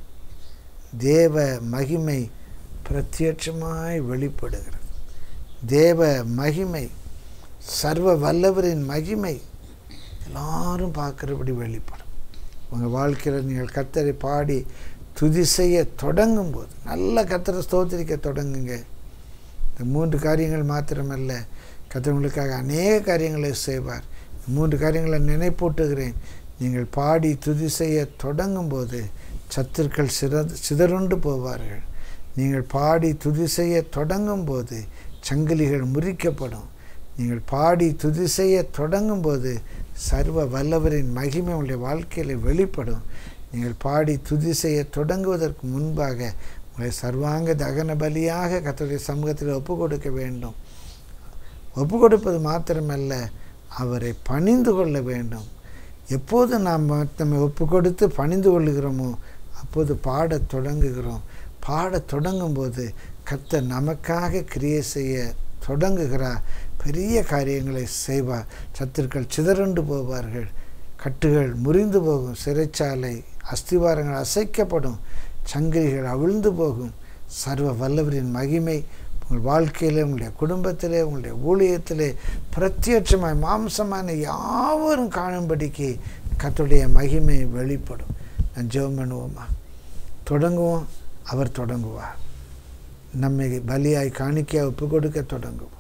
தேவ மகிமை பிரத்யட்சமாய் வெளிப்படுகிறது தேவ மகிமை சர்வ வல்லவரின் மகிமை எல்லாரும் பார்க்குறபடி வெளிப்படும் உங்கள் வாழ்க்கையில் நீங்கள் கத்தரை பாடி துதி செய்ய தொடங்கும் போது நல்ல கத்தரை ஸ்தோத்திரிக்க தொடங்குங்க இந்த மூன்று காரியங்கள் மாத்திரமல்ல கத்தவங்களுக்காக அநேக காரியங்களை செய்வார் மூன்று காரியங்களை நினைப்பூட்டுகிறேன் நீங்கள் பாடி துதி செய்ய தொடங்கும் போது சத்துருக்கள் சித சிதறுண்டு போவார்கள் நீங்கள் பாடி துதி செய்ய தொடங்கும் போது சங்கிலிகள் முறிக்கப்படும் நீங்கள் பாடி துதி செய்ய தொடங்கும் போது சர்வ வல்லவரின் மகிமை உங்களுடைய வாழ்க்கையில் வெளிப்படும் நீங்கள் பாடி துதி செய்ய தொடங்குவதற்கு முன்பாக உங்களை சர்வாங்க தகன பலியாக கத்தருடைய சமூகத்தில் ஒப்பு கொடுக்க வேண்டும் ஒப்பு கொடுப்பது மாத்திரமல்ல அவரை பணிந்து கொள்ள வேண்டும் எப்போது நாம் நம்மை ஒப்பு கொடுத்து பணிந்து கொள்ளுகிறோமோ அப்போது பாடத் தொடங்குகிறோம் பாடத் தொடங்கும்போது கத்த நமக்காக கிரியை செய்ய தொடங்குகிறார் பெரிய காரியங்களை செய்வார் சத்துருக்கள் சிதறண்டு போவார்கள் கட்டுகள் முறிந்து போகும் சிறைச்சாலை அஸ்திவாரங்கள் அசைக்கப்படும் சங்கிலிகள் அவிழ்ந்து போகும் சர்வ வல்லவரின் மகிமை உங்கள் வாழ்க்கையிலே உங்களுடைய குடும்பத்திலே உங்களுடைய ஊழியத்திலே பிரத்யட்சமாய் மாம்சமான யாவரும் காணும்படிக்கு கத்துடைய மகிமை வெளிப்படும் நான் ஜெபம் பண்ணுவோமா தொடங்குவோம் அவர் தொடங்குவார் நம்மை பலியாய் காணிக்கையாக ஒப்பு கொடுக்க தொடங்குவோம்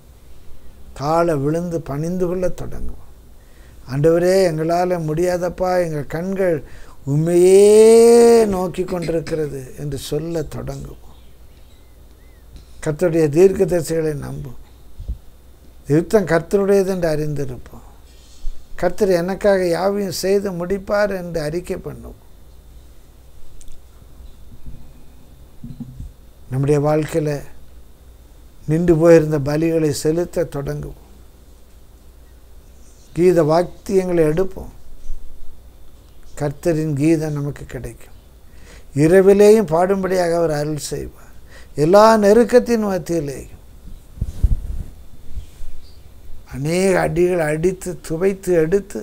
தாழ விழுந்து பணிந்து கொள்ள தொடங்குவோம் ஆண்டவரே எங்களால் முடியாதப்பா எங்கள் கண்கள் உண்மையே நோக்கி கொண்டிருக்கிறது என்று சொல்ல தொடங்குவோம் கர்த்தருடைய தீர்க்க தரிசிகளை நம்பும் யுத்தம் கர்த்தருடையது என்று அறிந்திருப்போம் கர்த்தர் எனக்காக யாவையும் செய்து முடிப்பார் என்று அறிக்கை பண்ணுவோம் நம்முடைய வாழ்க்கையில் நின்று போயிருந்த பலிகளை செலுத்த தொடங்குவோம் கீத வாக்கியங்களை எடுப்போம் கர்த்தரின் கீதம் நமக்கு கிடைக்கும் இரவிலேயும் பாடும்படியாக அவர் அருள் செய்வார் எல்லா நெருக்கத்தின் மத்தியிலேயும் அநேக அடிகள் அடித்து துவைத்து எடுத்து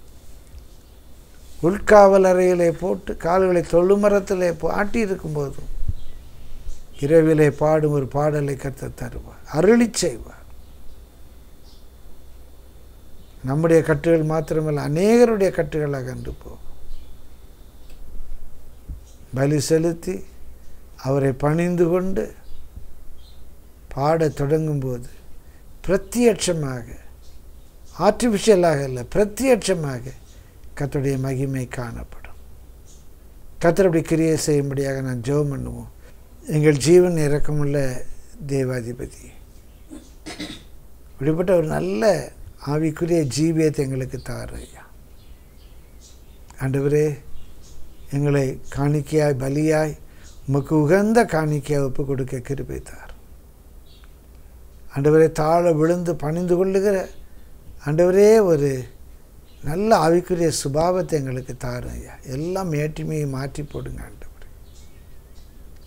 உள்காவல் அறையிலே போட்டு கால்களை தொழுமரத்திலே ஆட்டி இருக்கும்போதும் இரவிலே பாடும் ஒரு பாடலை கத்த தருவார் அருளி செய்வார் நம்முடைய கட்டுகள் மாத்திரமல்ல அநேகருடைய கட்டுகள் அகன்று போகும் பலி செலுத்தி அவரை பணிந்து கொண்டு பாடத் தொடங்கும்போது பிரத்யட்சமாக ஆர்டிஃபிஷியலாக இல்லை பிரத்யட்சமாக கத்தருடைய மகிமை காணப்படும் கத்தருடைய கிரியை செய்யும்படியாக நான் ஜெபம் பண்ணுவோம் எங்கள் ஜீவன் இறக்கமுள்ள தேவாதிபதி இப்படிப்பட்ட ஒரு நல்ல ஆவிக்குரிய ஜீவியத்தை எங்களுக்கு தாரு ஐயா ஆண்டவரே எங்களை காணிக்கையாய் பலியாய் உமக்கு உகந்த காணிக்கையாக ஒப்பு கொடுக்க கிருபை தார் ஆண்டவரே தாழ விழுந்து பணிந்து கொள்ளுகிற ஆண்டவரே ஒரு நல்ல ஆவிக்குரிய சுபாவத்தை எங்களுக்கு தாரும் ஐயா எல்லாம் மேட்டிமையை மாற்றி போடுங்க ஆண்டவரே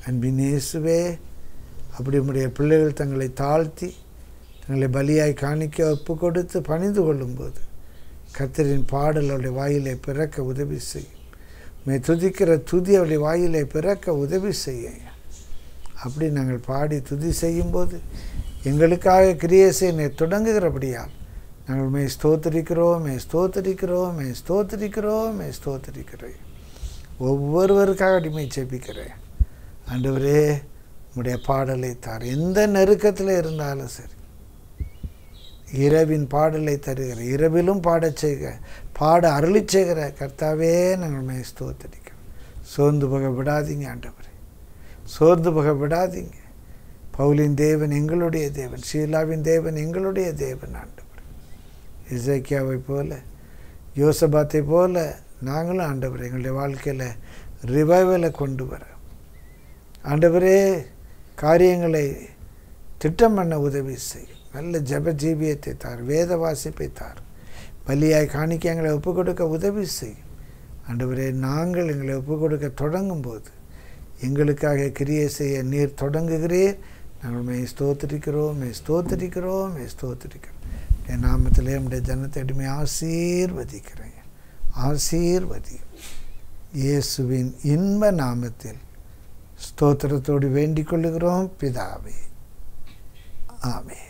அன்பின் இயேசுவே அப்படி உம்முடைய பிள்ளைகள் தங்களை தாழ்த்தி தங்களை பலியாய் காணிக்க ஒப்பு கொடுத்து பணிந்து கொள்ளும்போது கத்தரின் பாடல் அவருடைய வாயிலை பிறக்க உதவி செய்யும் மே துதிக்கிற துதி அவருடைய வாயிலை பிறக்க உதவி செய்ய அப்படி நாங்கள் பாடி துதி செய்யும்போது எங்களுக்காக கிரியேசனை தொடங்குகிறபடியால் நாங்கள் மே ஸ்தோத்தரிக்கிறோம் மே ஸ்தோத்தரிக்கிறோம் மே ஸ்தோத்தரிக்கிறோம் மே ஸ்தோத்தரிக்கிறேன் ஒவ்வொருவருக்காக அடிமை ஜெபிக்கிறேன் ஆண்டவரே உம்முடைய பாடலை தார் எந்த நெருக்கத்தில் இருந்தாலும் சரி இரவின் பாடலை தருகிற இரவிலும் பாடச் செய்க பாட அருளி செய்கிற கர்த்தாவே நாங்கள் மே ஸ்தோத்தரிக்கிறோம் சோர்ந்து போக விடாதீங்க ஆண்டவரே சோர்ந்து போக விடாதீங்க பவுலின் தேவன் எங்களுடைய தேவன் ஷீலாவின் தேவன் எங்களுடைய தேவன் ஆண்டவர் இசைக்கியாவை போல யோசபாத்தை போல நாங்களும் ஆண்டவர் எங்களுடைய வாழ்க்கையில் ரிவைவலை கொண்டு வர ஆண்டவரே காரியங்களை திட்டம் பண்ண உதவி செய்யும் நல்ல ஜப ஜீவியத்தை தார் வேத வாசிப்பை தார் பலியாய் காணிக்க எங்களை ஒப்புக் கொடுக்க உதவி செய்யும் ஆண்டவரே நாங்கள் எங்களை ஒப்புக் கொடுக்க தொடங்கும் போது எங்களுக்காக கிரியை செய்ய நீர் தொடங்குகிறீர் நாங்கள் மே ஸ்தோத்திரிக்கிறோம் மே ஸ்தோத்திரிக்கிறோம் மே ஸ்தோத்திரிக்கிறோம் என் நாமத்திலே நம்முடைய ஜனத்தை அடிமை ஆசீர்வதிக்கிறேன் ஆசீர்வதி இயேசுவின் இன்ப நாமத்தில் ஸ்தோத்திரத்தோடு வேண்டிக் கொள்ளுகிறோம் பிதாவே ஆமே